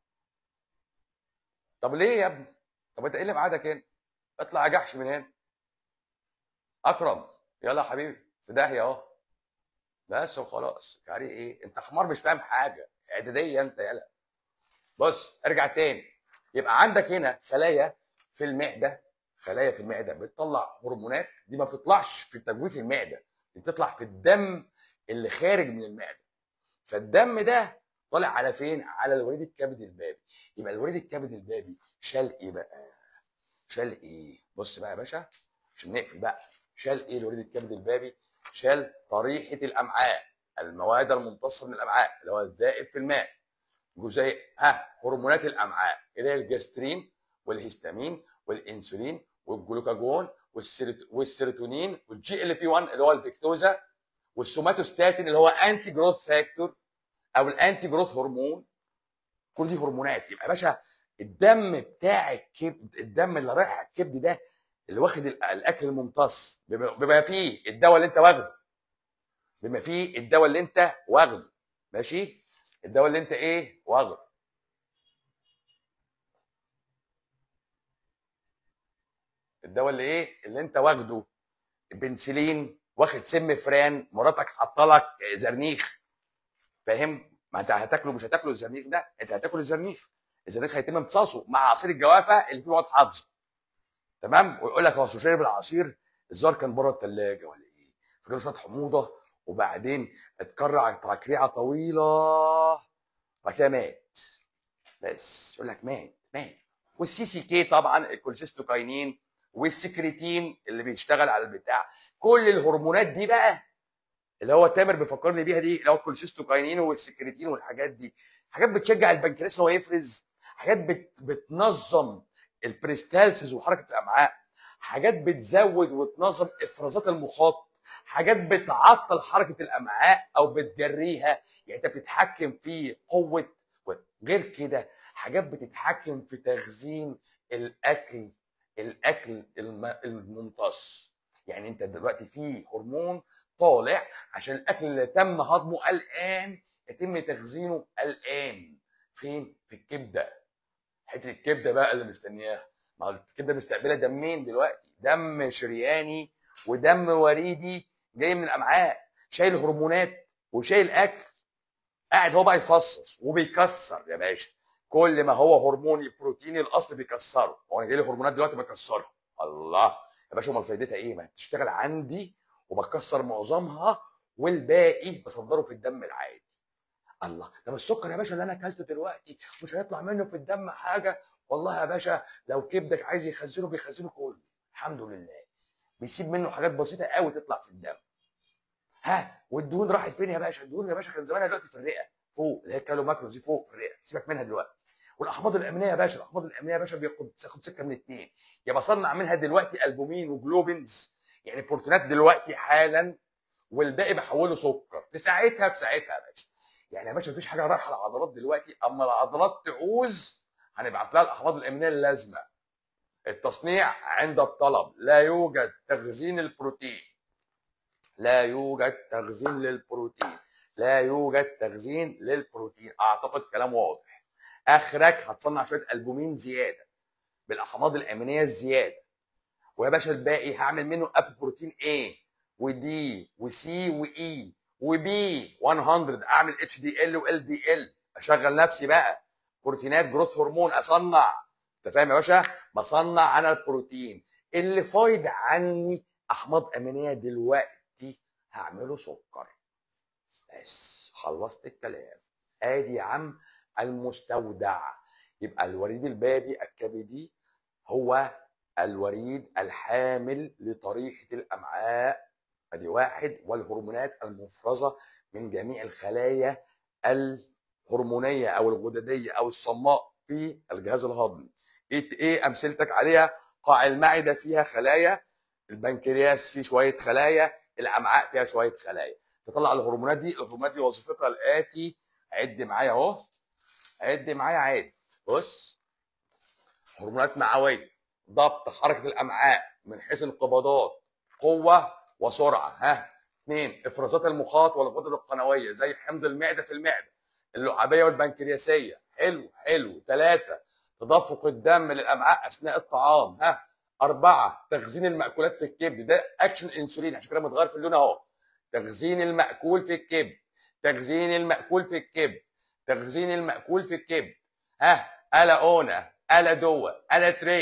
طب ليه يا ابني طب انت ايه اللي معادك هنا اطلع يا جحش من هنا اكرم يلا يا حبيبي في داهيه اهو بس وخلاص يعني ايه انت حمار مش فاهم حاجه اعداديه انت يلا بص ارجع تاني يبقى عندك هنا خلايا في المعده خلايا في المعده بتطلع هرمونات دي ما بتطلعش في تجويف المعده دي بتطلع في الدم اللي خارج من المعده فالدم ده طالع على فين على الوريد الكبد البابي يبقى الوريد الكبد البابي شال ايه بقى شال ايه بص بقى يا باشا عشان نقفل بقى شال ايه الوريد الكبد البابي شال طريحه الامعاء المواد الممتصه من الامعاء اللي هو الذائب في الماء جزيء ها هرمونات الامعاء اللي هي الجسترين والهستامين والانسولين والجلوكاجون والسيرت- والسيروتونين والجي ال بي 1 اللي هو الفيكتوزا والسوماتوستاتين اللي هو انتي جروث فاكتور او الانتي جروث هرمون كل دي هرمونات يبقى يا باشا الدم بتاع الكبد الدم اللي رايح على الكبد ده اللي واخد ال- الاكل الممتص بما بما فيه الدواء اللي انت واخده بما فيه الدواء اللي انت واخده ماشي الدواء اللي انت ايه واخده الدواء اللي ايه اللي انت واخده بنسلين واخد سم فران مراتك حاطه لك زرنيخ فاهم ما انت هتاكله مش هتاكله الزرنيخ ده انت هتاكل الزرنيخ الزرنيخ هيتم امتصاصه مع عصير الجوافه اللي فيه مواد حافظه تمام ويقول لك هو أصل شرب العصير الزار كان بره الثلاجه ولا ايه فجاله شويه حموضه وبعدين اتكرع تكريعه طويله بعد كده مات بس يقول لك مات مات والسي سي كي طبعا الكولسيستوكاينين والسكريتين اللي بيشتغل على البتاع كل الهرمونات دي بقى اللي هو تامر بيفكرني بيها دي اللي هو الكولسيستوكاينين والسكريتين والحاجات دي حاجات بتشجع البنكرياس ان هو يفرز حاجات بت بتنظم البريستالسيس وحركه الامعاء حاجات بتزود وتنظم افرازات المخاط حاجات بتعطل حركه الامعاء او بتجريها يعني انت بتتحكم في قوه غير كده حاجات بتتحكم في تخزين الاكل الاكل الم- الممتص يعني انت دلوقتي في هرمون طالع عشان الاكل اللي تم هضمه الان يتم تخزينه الان فين في الكبده حته الكبده بقى اللي مستنياها ما هو الكبده مستقبله دمين دلوقتي دم شرياني ودم وريدي جاي من الامعاء شايل هرمونات وشايل اكل قاعد هو بقى يفصص وبيكسر يا باشا كل ما هو هرموني بروتيني الاصل بيكسره هو انا جاي لي هرمونات دلوقتي بكسرها الله يا باشا امال فايدتها ايه ما تشتغل عندي وبكسر معظمها والباقي بصدره في الدم العادي الله طب السكر يا باشا اللي انا اكلته دلوقتي مش هيطلع منه في الدم حاجه والله يا باشا لو كبدك عايز يخزنه بيخزنه كله الحمد لله بيسيب منه حاجات بسيطه قوي تطلع في الدم ها والدهون راحت فين يا باشا الدهون يا باشا كان زمانها دلوقتي في الرئه فوق اللي هي الكالو ماكروز دي فوق في الرئه سيبك منها دلوقتي والاحماض الامينيه يا باشا الاحماض الامينيه يا باشا بياخد تاخد سكه من اتنين يا بصنع منها دلوقتي البومين وجلوبينز يعني بروتينات دلوقتي حالا والباقي بحوله سكر في ساعتها في ساعتها يا باشا يعني يا باشا مفيش حاجه رايحه العضلات دلوقتي اما العضلات تعوز هنبعت لها الاحماض الامينيه اللازمه التصنيع عند الطلب لا يوجد تخزين البروتين لا يوجد تخزين للبروتين لا يوجد تخزين للبروتين اعتقد كلام واضح اخرك هتصنع شويه البومين زياده بالاحماض الامينيه الزياده ويا باشا الباقي هعمل منه اب بروتين A ودي وسي واي وبي 100 اعمل اتش دي ال وال دي ال اشغل نفسي بقى بروتينات جروث هرمون اصنع انت فاهم يا باشا بصنع انا البروتين اللي فايض عني احماض امينيه دلوقتي هعمله سكر بس خلصت الكلام ادي يا عم المستودع يبقى الوريد البابي الكبدي هو الوريد الحامل لطريحه الامعاء ادي واحد والهرمونات المفرزه من جميع الخلايا الهرمونيه او الغدديه او الصماء في الجهاز الهضمي ايه ايه امثلتك عليها قاع المعده فيها خلايا البنكرياس فيه شويه خلايا الامعاء فيها شويه خلايا تطلع الهرمونات دي الهرمونات دي وظيفتها الاتي عد معايا اهو عد معايا عد بص هرمونات معويه ضبط حركه الامعاء من حيث انقباضات قوه وسرعه ها اثنين افرازات المخاط والغدد القنويه زي حمض المعده في المعده اللعابيه والبنكرياسيه حلو حلو ثلاثه تدفق الدم للامعاء اثناء الطعام ها أربعة تخزين المأكولات في الكبد ده أكشن انسولين عشان كده متغير في اللون أهو تخزين المأكول في الكبد تخزين المأكول في الكبد تخزين المأكول في الكبد ها ألا أونا ألا دوا ألا تري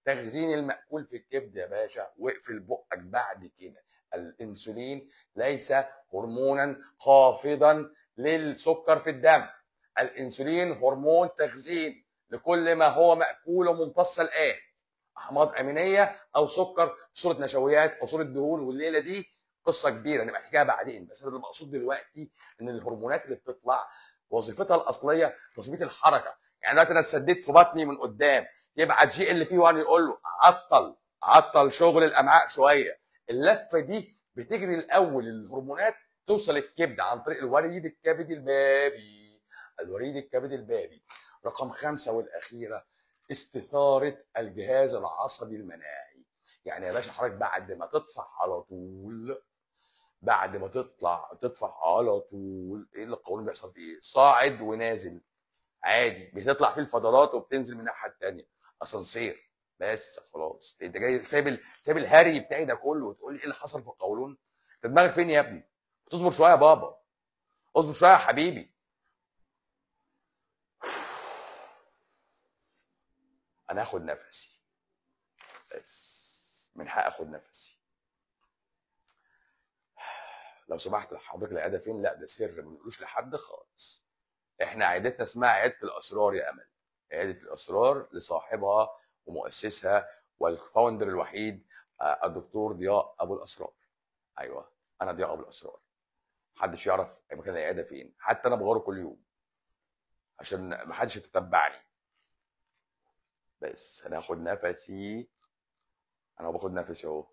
تخزين المأكول في الكبد يا باشا واقفل بقك بعد كده الانسولين ليس هرمونا خافضا للسكر في الدم الانسولين هرمون تخزين لكل ما هو مأكول وممتص الآن احماض امينيه او سكر في صوره نشويات او صوره دهون والليله دي قصه كبيره نبقى نحكيها بعدين بس انا المقصود دلوقتي ان الهرمونات اللي بتطلع وظيفتها الاصليه تظبيط الحركه يعني دلوقتي انا اتسددت في بطني من قدام يبعت جي ال بي 1 يقول له عطل عطل شغل الامعاء شويه اللفه دي بتجري الاول الهرمونات توصل الكبد عن طريق الوريد الكبدي البابي الوريد الكبدي البابي رقم خمسة والأخيرة استثارة الجهاز العصبي المناعي يعني يا باشا حضرتك بعد ما تطفح على طول بعد ما تطلع تطفح على طول ايه اللي القولون بيحصل فيه صاعد ونازل عادي بتطلع فيه الفضلات وبتنزل من الناحيه الثانيه اسانسير بس خلاص انت جاي سايب ال- سايب الهري بتاعي ده كله وتقول لي ايه اللي حصل في القولون انت دماغك فين يا ابني تصبر شويه يا بابا اصبر شويه يا حبيبي انا هاخد نفسي بس من حق اخد نفسي لو سمحت حضرتك العياده فين لا ده سر ما نقولوش لحد خالص احنا عيادتنا اسمها عياده الاسرار يا امل عياده الاسرار لصاحبها ومؤسسها والفاوندر الوحيد آه، الدكتور ضياء ابو الاسرار ايوه انا ضياء ابو الاسرار محدش يعرف مكان العياده فين حتى انا بغيره كل يوم عشان محدش يتتبعني بس انا هاخد نفسي انا باخد نفسي اهو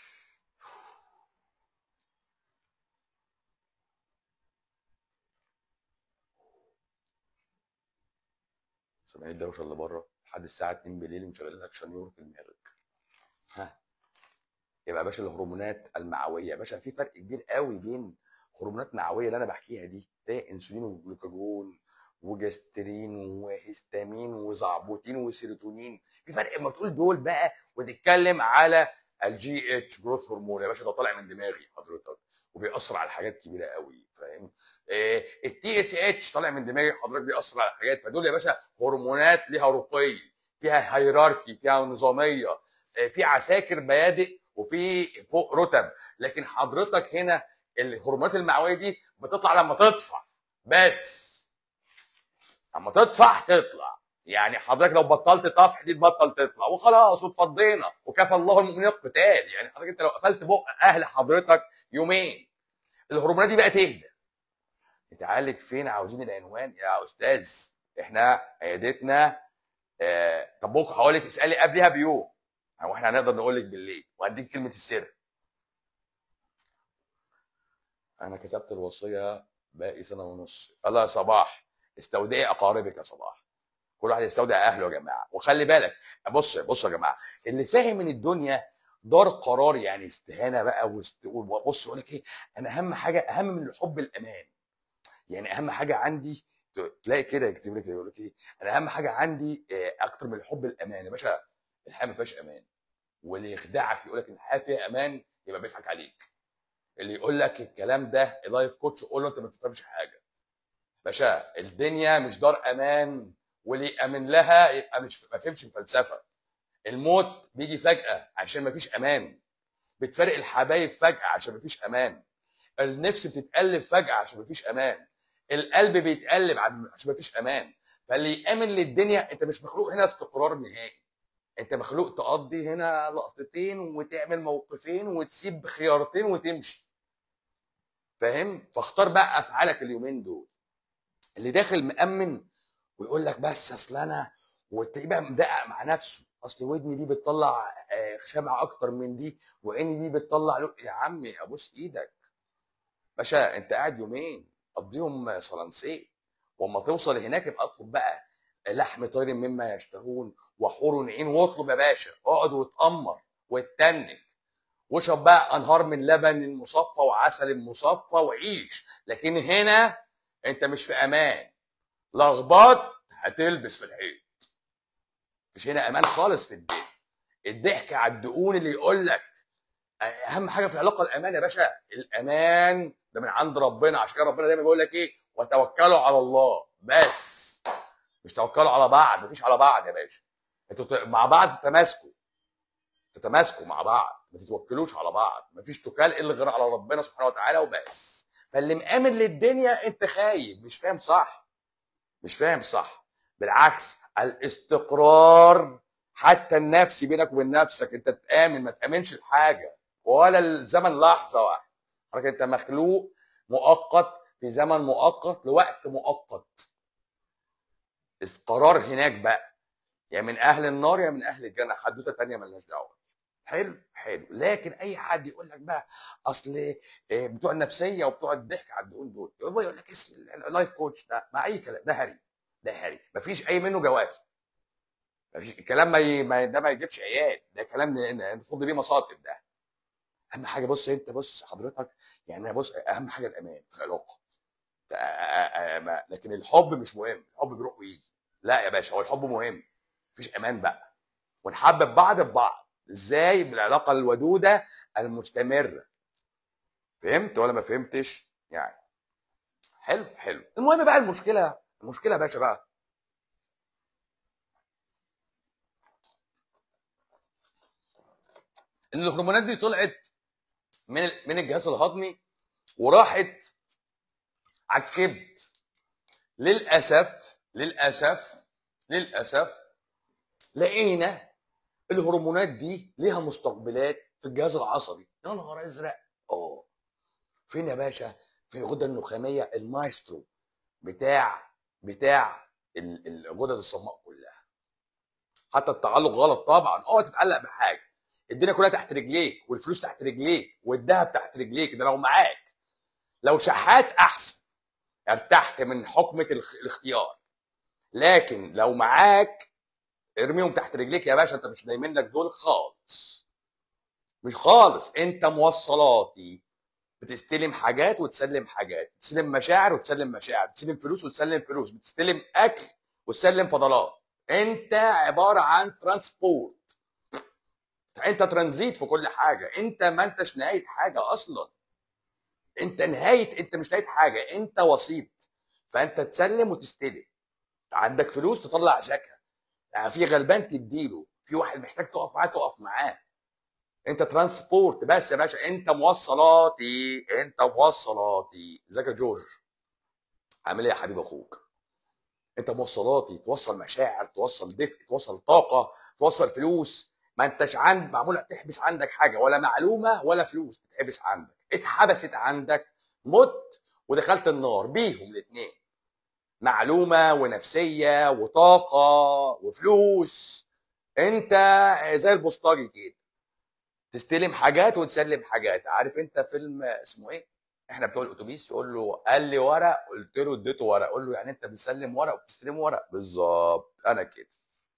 سامعين الدوشه اللي بره لحد الساعه 2 بالليل ومشغلين لك شنيور في دماغك ها يبقى يا باشا الهرمونات المعويه يا باشا في فرق كبير قوي بين هرمونات معويه اللي انا بحكيها دي ده انسولين وجلوكاجون وجسترين وهستامين وزعبوتين وسيروتونين في فرق اما تقول دول بقى وتتكلم على الجي اتش جروث هرمون يا باشا ده طالع من دماغي حضرتك وبيأثر على حاجات كبيره قوي فاهم التي اس اتش طالع من دماغي حضرتك بيأثر على حاجات فدول يا باشا هرمونات ليها رقي فيها هيراركي فيها نظاميه آه، في عساكر بيادق وفي فوق رتب لكن حضرتك هنا الهرمونات المعويه دي بتطلع لما تطفح بس اما تطفح تطلع يعني حضرتك لو بطلت طفح دي تبطل تطلع وخلاص واتفضينا وكفى الله المؤمنين القتال يعني حضرتك انت لو قفلت بق اهل حضرتك يومين الهرمونات دي بقى تهدى نتعالج فين عاوزين العنوان يا استاذ احنا عيادتنا آه طب بكره هقول لك اسالي قبلها بيوم او احنا هنقدر نقول لك بالليل وهديك كلمه السر انا كتبت الوصيه باقي سنه ونص الله يا صباح استودعي اقاربك يا صباح كل واحد يستودع اهله يا جماعه وخلي بالك بص بص يا جماعه اللي فاهم ان الدنيا دار قرار يعني استهانه بقى واست- وبص يقول لك ايه انا اهم حاجه اهم من الحب الامان يعني اهم حاجه عندي ت- تلاقي كده يكتب لك يقول لك ايه انا اهم حاجه عندي آه، اكتر من الحب الامان يا باشا الحياه ما فيهاش امان واللي يخدعك يقول لك ان الحياه فيها امان يبقى بيضحك عليك اللي يقول لك الكلام ده لايف كوتش قول له انت ما بتفهمش حاجه باشا الدنيا مش دار امان واللي يامن لها يبقى مش ما فهمش الفلسفه الموت بيجي فجاه عشان ما فيش امان بتفارق الحبايب فجاه عشان ما فيش امان النفس بتتقلب فجاه عشان ما فيش امان القلب بيتقلب عشان ما فيش امان فاللي يامن للدنيا انت مش مخلوق هنا استقرار نهائي انت مخلوق تقضي هنا لقطتين وتعمل موقفين وتسيب خيارتين وتمشي فاهم فاختار بقى افعالك اليومين دول اللي داخل مأمن ويقول لك بس اصل انا وتلاقيه بقى مدقق مع نفسه اصل ودني دي بتطلع آه، شمعة اكتر من دي وعيني دي بتطلع لو... يا عمي ابوس ايدك باشا انت قاعد يومين قضيهم صلانسيه واما توصل هناك يبقى اطلب بقى لحم طير مما يشتهون وحور عين واطلب يا باشا اقعد واتأمر واتنك واشرب بقى انهار من لبن مصفى وعسل مصفى وعيش لكن هنا انت مش في امان لخبط هتلبس في الحيط مش هنا امان خالص في الضحك الضحك على الدقون اللي يقول لك اهم حاجه في العلاقه الامان يا باشا الامان ده من عند ربنا عشان كده ربنا دايما بيقول لك ايه وتوكلوا على الله بس مش توكلوا على بعض مفيش على بعض يا باشا انتوا ت- مع بعض تماسكوا تتماسكوا مع بعض ما تتوكلوش على بعض مفيش توكال الا غير على ربنا سبحانه وتعالى وبس فاللي مآمن للدنيا انت خايب مش فاهم صح مش فاهم صح بالعكس الاستقرار حتى النفسي بينك وبين نفسك انت تآمن ما تآمنش لحاجه ولا الزمن لحظه واحده حضرتك انت مخلوق مؤقت في زمن مؤقت لوقت مؤقت القرار هناك بقى يا من اهل النار يا من اهل الجنه حدوته تانية ملهاش دعوه حلو حلو لكن اي حد يقول لك بقى اصل إيه بتوع النفسيه وبتوع الضحك على الدقون دول يقول يقول لك اسم اللايف كوتش ده مع اي كلام ده هري ده هري مفيش اي منه جواز مفيش الكلام ما, ي... ما ده ما يجيبش عيال ده كلام نخض بيه مصاطب ده اهم حاجه بص انت بص حضرتك يعني بص اهم حاجه الامان في العلاقه لكن الحب مش مهم الحب بيروح ويجي لا يا باشا هو الحب مهم مفيش امان بقى ونحبب بعض ببعض ازاي بالعلاقه الودوده المستمره فهمت ولا ما فهمتش يعني حلو حلو المهم بقى المشكله المشكله يا باشا بقى ان الهرمونات دي طلعت من من الجهاز الهضمي وراحت على الكبد للاسف للاسف للاسف لقينا الهرمونات دي ليها مستقبلات في الجهاز العصبي يا نهار ازرق اه فين يا باشا في الغده النخاميه المايسترو بتاع بتاع الغدد الصماء كلها حتى التعلق غلط طبعا اه تتعلق بحاجه الدنيا كلها تحت رجليك والفلوس تحت رجليك والذهب تحت رجليك ده لو معاك لو شحات احسن ارتحت من حكمه الاختيار لكن لو معاك ارميهم تحت رجليك يا باشا انت مش نايمين لك دول خالص مش خالص انت موصلاتي بتستلم حاجات وتسلم حاجات بتستلم مشاعر وتسلم مشاعر بتستلم فلوس وتسلم فلوس بتستلم اكل وتسلم فضلات انت عباره عن ترانسبورت انت ترانزيت في كل حاجه انت ما انتش نهايه حاجه اصلا انت نهايه انت مش نهايه حاجه انت وسيط فانت تسلم وتستلم عندك فلوس تطلع زكاه يعني في غلبان تديله في واحد محتاج تقف معاه تقف معاه انت ترانسبورت بس يا باشا انت موصلاتي انت موصلاتي ازيك يا جورج عامل ايه يا حبيب اخوك انت موصلاتي توصل مشاعر توصل دفء توصل طاقه توصل فلوس ما انتش عند معموله تحبس عندك حاجه ولا معلومه ولا فلوس تتحبس عندك اتحبست عندك مت ودخلت النار بيهم الاثنين معلومه ونفسيه وطاقه وفلوس انت زي البوسطجي كده تستلم حاجات وتسلم حاجات عارف انت فيلم اسمه ايه احنا بتوع الاتوبيس يقول له قال لي ورق قلت له اديته ورق قول له يعني انت بتسلم ورق وبتستلم ورق بالظبط انا كده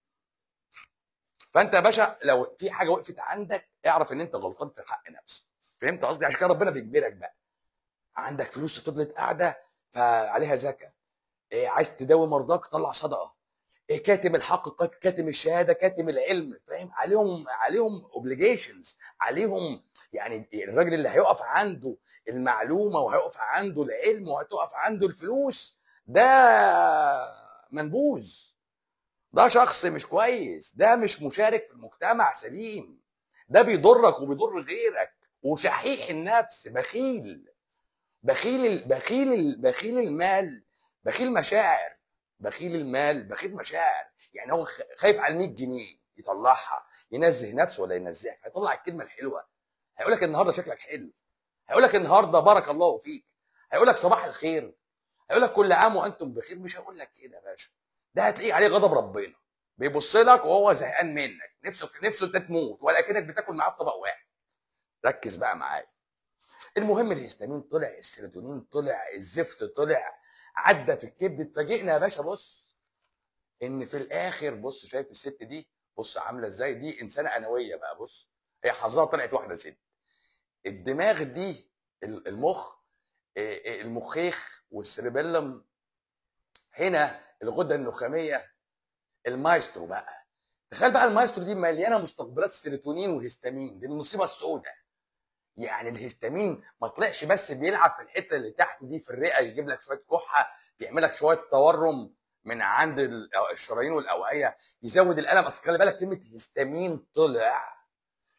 فانت يا باشا لو في حاجه وقفت عندك اعرف ان انت غلطان في حق نفسك فهمت قصدي عشان كده ربنا بيجبرك بقى عندك فلوس فضلت قاعده فعليها زكاه إيه عايز تداوي مرضاك طلع صدقه إيه كاتم الحق كاتم الشهاده كاتم العلم فاهم عليهم عليهم اوبليجيشنز عليهم يعني الراجل اللي هيقف عنده المعلومه وهيقف عنده العلم وهتقف عنده الفلوس ده منبوذ ده شخص مش كويس ده مش مشارك في المجتمع سليم ده بيضرك وبيضر غيرك وشحيح النفس بخيل بخيل بخيل بخيل المال بخيل مشاعر بخيل المال بخيل مشاعر يعني هو خايف على 100 جنيه يطلعها ينزه نفسه ولا ينزهك هيطلع الكلمه الحلوه هيقول لك النهارده شكلك حلو هيقول لك النهارده بارك الله فيك هيقول لك صباح الخير هيقول لك كل عام وانتم بخير مش هيقول لك كده يا باشا ده هتلاقيه عليه غضب ربنا بيبص لك وهو زهقان منك نفسه نفسه انت تموت ولكنك بتاكل معاه في طبق واحد ركز بقى معايا المهم الهستامين طلع السيروتونين طلع الزفت طلع عدى في الكبد اتفاجئنا يا باشا بص ان في الاخر بص شايف الست دي بص عامله ازاي دي انسانه انويه بقى بص هي حظها طلعت واحده ست الدماغ دي المخ المخيخ والسيربيلم هنا الغده النخاميه المايسترو بقى تخيل بقى المايسترو دي مليانه مستقبلات سيروتونين وهستامين دي المصيبه السوداء يعني الهستامين ما طلعش بس بيلعب في الحته اللي تحت دي في الرئه يجيب لك شويه كحه يعمل لك شويه تورم من عند الشرايين والاوعيه يزود الالم اصل خلي بالك كلمه هستامين طلع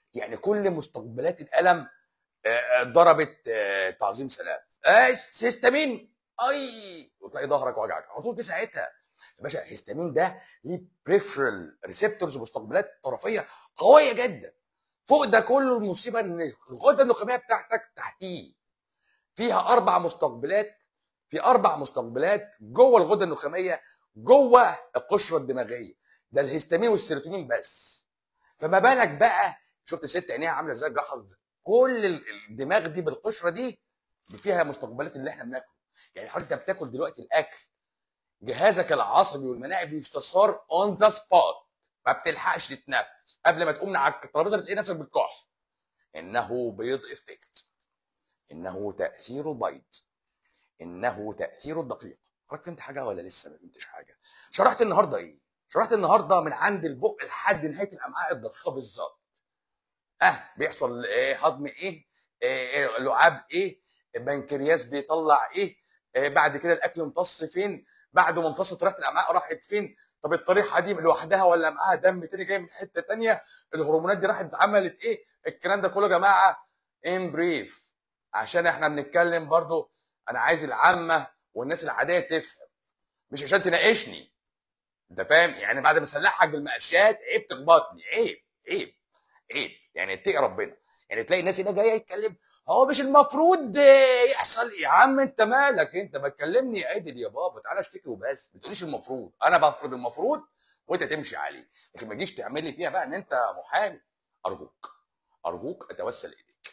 يعني كل مستقبلات الالم آه، ضربت آه، تعظيم سلام اي هيستامين اي وتلاقي ظهرك وجعك على طول في ساعتها يا باشا الهيستامين ده ليه بريفرال ريسبتورز مستقبلات طرفيه قويه جدا فوق ده كله المصيبه ان الغده النخاميه بتاعتك تحتيه فيها اربع مستقبلات في اربع مستقبلات جوه الغده النخاميه جوه القشره الدماغيه ده الهيستامين والسيروتونين بس فما بالك بقى شفت ست عينيها عامله ازاي جحظ كل ال- الدماغ دي بالقشره دي فيها مستقبلات اللي احنا بناكله يعني حضرتك انت بتاكل دلوقتي الاكل جهازك العصبي والمناعي بيستثار اون ذا سبوت ما بتلحقش تتنفس قبل ما تقوم من على الترابيزه بتلاقي نفسك بتكح انه بيض افكت انه تاثير بيض انه تاثير دقيق حضرتك فهمت حاجه ولا لسه ما فهمتش حاجه شرحت النهارده ايه شرحت النهارده من عند البق لحد نهايه الامعاء الدقيقه بالظبط اه بيحصل ايه هضم ايه, إيه لعاب ايه البنكرياس بيطلع ايه, إيه بعد كده الاكل امتص فين بعد ما امتصت ريحه الامعاء راحت فين طب الطريحه دي لوحدها ولا معاها دم تاني جاي من حته تانيه الهرمونات دي راحت عملت ايه الكلام ده كله يا جماعه ان بريف عشان احنا بنتكلم برضو انا عايز العامه والناس العاديه تفهم مش عشان تناقشني انت فاهم يعني بعد ما اسلحك بالمقاشات عيب تخبطني عيب عيب عيب يعني اتقي ربنا يعني تلاقي الناس هنا جايه يتكلم هو مش المفروض يحصل يا عم انت مالك انت ما تكلمني عدل يا بابا تعالى اشتكي وبس ما تقوليش المفروض انا بفرض المفروض وانت تمشي عليه لكن ما تجيش تعمل لي فيها بقى ان انت محامي ارجوك ارجوك اتوسل اليك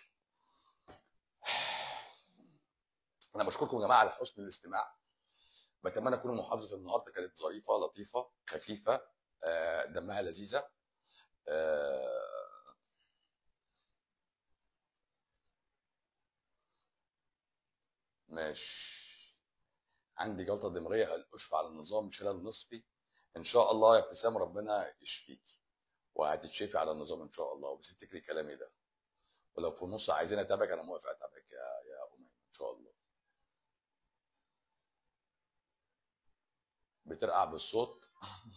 انا بشكركم يا جماعه على حسن الاستماع بتمنى تكون محاضره النهارده كانت ظريفه لطيفه خفيفه آه، دمها لذيذه آه، ماشي عندي جلطه دماغيه هل اشفى على النظام شلل نصفي ان شاء الله يا ابتسام ربنا يشفيكي وهتتشفي على النظام ان شاء الله بس افتكري كلامي ده ولو في النص عايزين اتابعك انا موافق اتابعك يا يا اميمه ان شاء الله بترقع بالصوت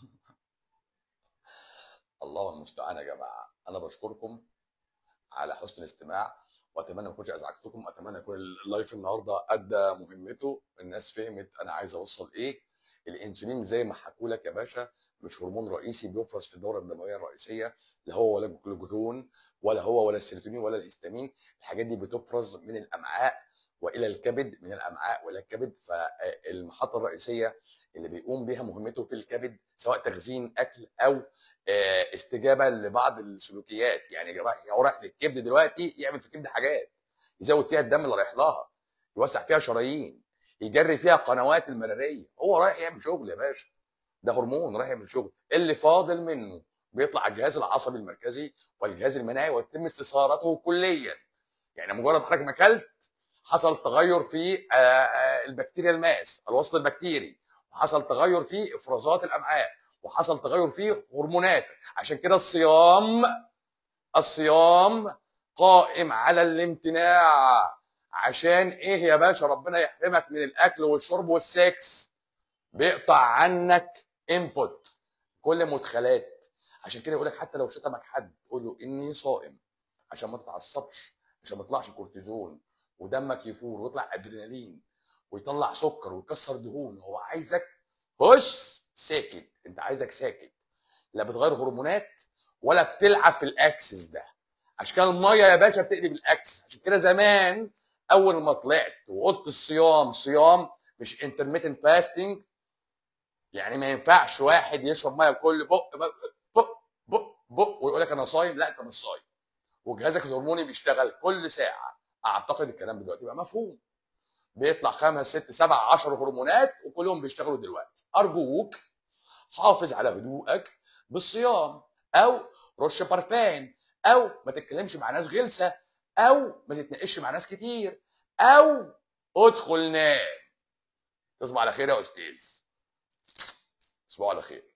الله المستعان يا جماعه انا بشكركم على حسن الاستماع واتمنى ما اكونش ازعجتكم اتمنى يكون اللايف النهارده ادى مهمته الناس فهمت انا عايز اوصل ايه الانسولين زي ما حكوا لك يا باشا مش هرمون رئيسي بيفرز في الدوره الدمويه الرئيسيه لا هو ولا الجلوكاجون ولا هو ولا السيروتونين ولا الهستامين الحاجات دي بتفرز من الامعاء والى الكبد من الامعاء والى الكبد فالمحطه الرئيسيه اللي بيقوم بيها مهمته في الكبد سواء تخزين اكل او آه، استجابه لبعض السلوكيات يعني رايح هو رايح للكبد دلوقتي يعمل في الكبد حاجات يزود فيها الدم اللي رايح لها يوسع فيها شرايين يجري فيها قنوات المراريه هو رايح يعمل شغل يا باشا ده هرمون رايح يعمل شغل اللي فاضل منه بيطلع على الجهاز العصبي المركزي والجهاز المناعي ويتم استثارته كليا يعني مجرد حضرتك ما اكلت حصل تغير في آه، آه، البكتيريا الماس الوسط البكتيري وحصل تغير في افرازات الامعاء وحصل تغير في هرمونات عشان كده الصيام الصيام قائم على الامتناع عشان ايه يا باشا ربنا يحرمك من الاكل والشرب والسكس بيقطع عنك انبوت كل مدخلات عشان كده يقول لك حتى لو شتمك حد قول له اني صائم عشان ما تتعصبش عشان ما يطلعش كورتيزون ودمك يفور ويطلع ادرينالين ويطلع سكر ويكسر دهون هو عايزك هش ساكت انت عايزك ساكت لا بتغير هرمونات ولا بتلعب في الاكسس ده عشان كده الميه يا باشا بتقلب الاكس عشان كده زمان اول ما طلعت وقلت الصيام صيام مش انترميتنت فاستنج يعني ما ينفعش واحد يشرب ميه كل بق بق بق بق, بق ويقول لك انا صايم لا انت مش صايم وجهازك الهرموني بيشتغل كل ساعه اعتقد الكلام دلوقتي بقى مفهوم بيطلع خمس ست سبع عشر هرمونات وكلهم بيشتغلوا دلوقتي ارجوك حافظ على هدوءك بالصيام او رش برفان او ما تتكلمش مع ناس غلسه او ما تتناقش مع ناس كتير او ادخل نام تصبح على خير يا استاذ تصبحوا على خير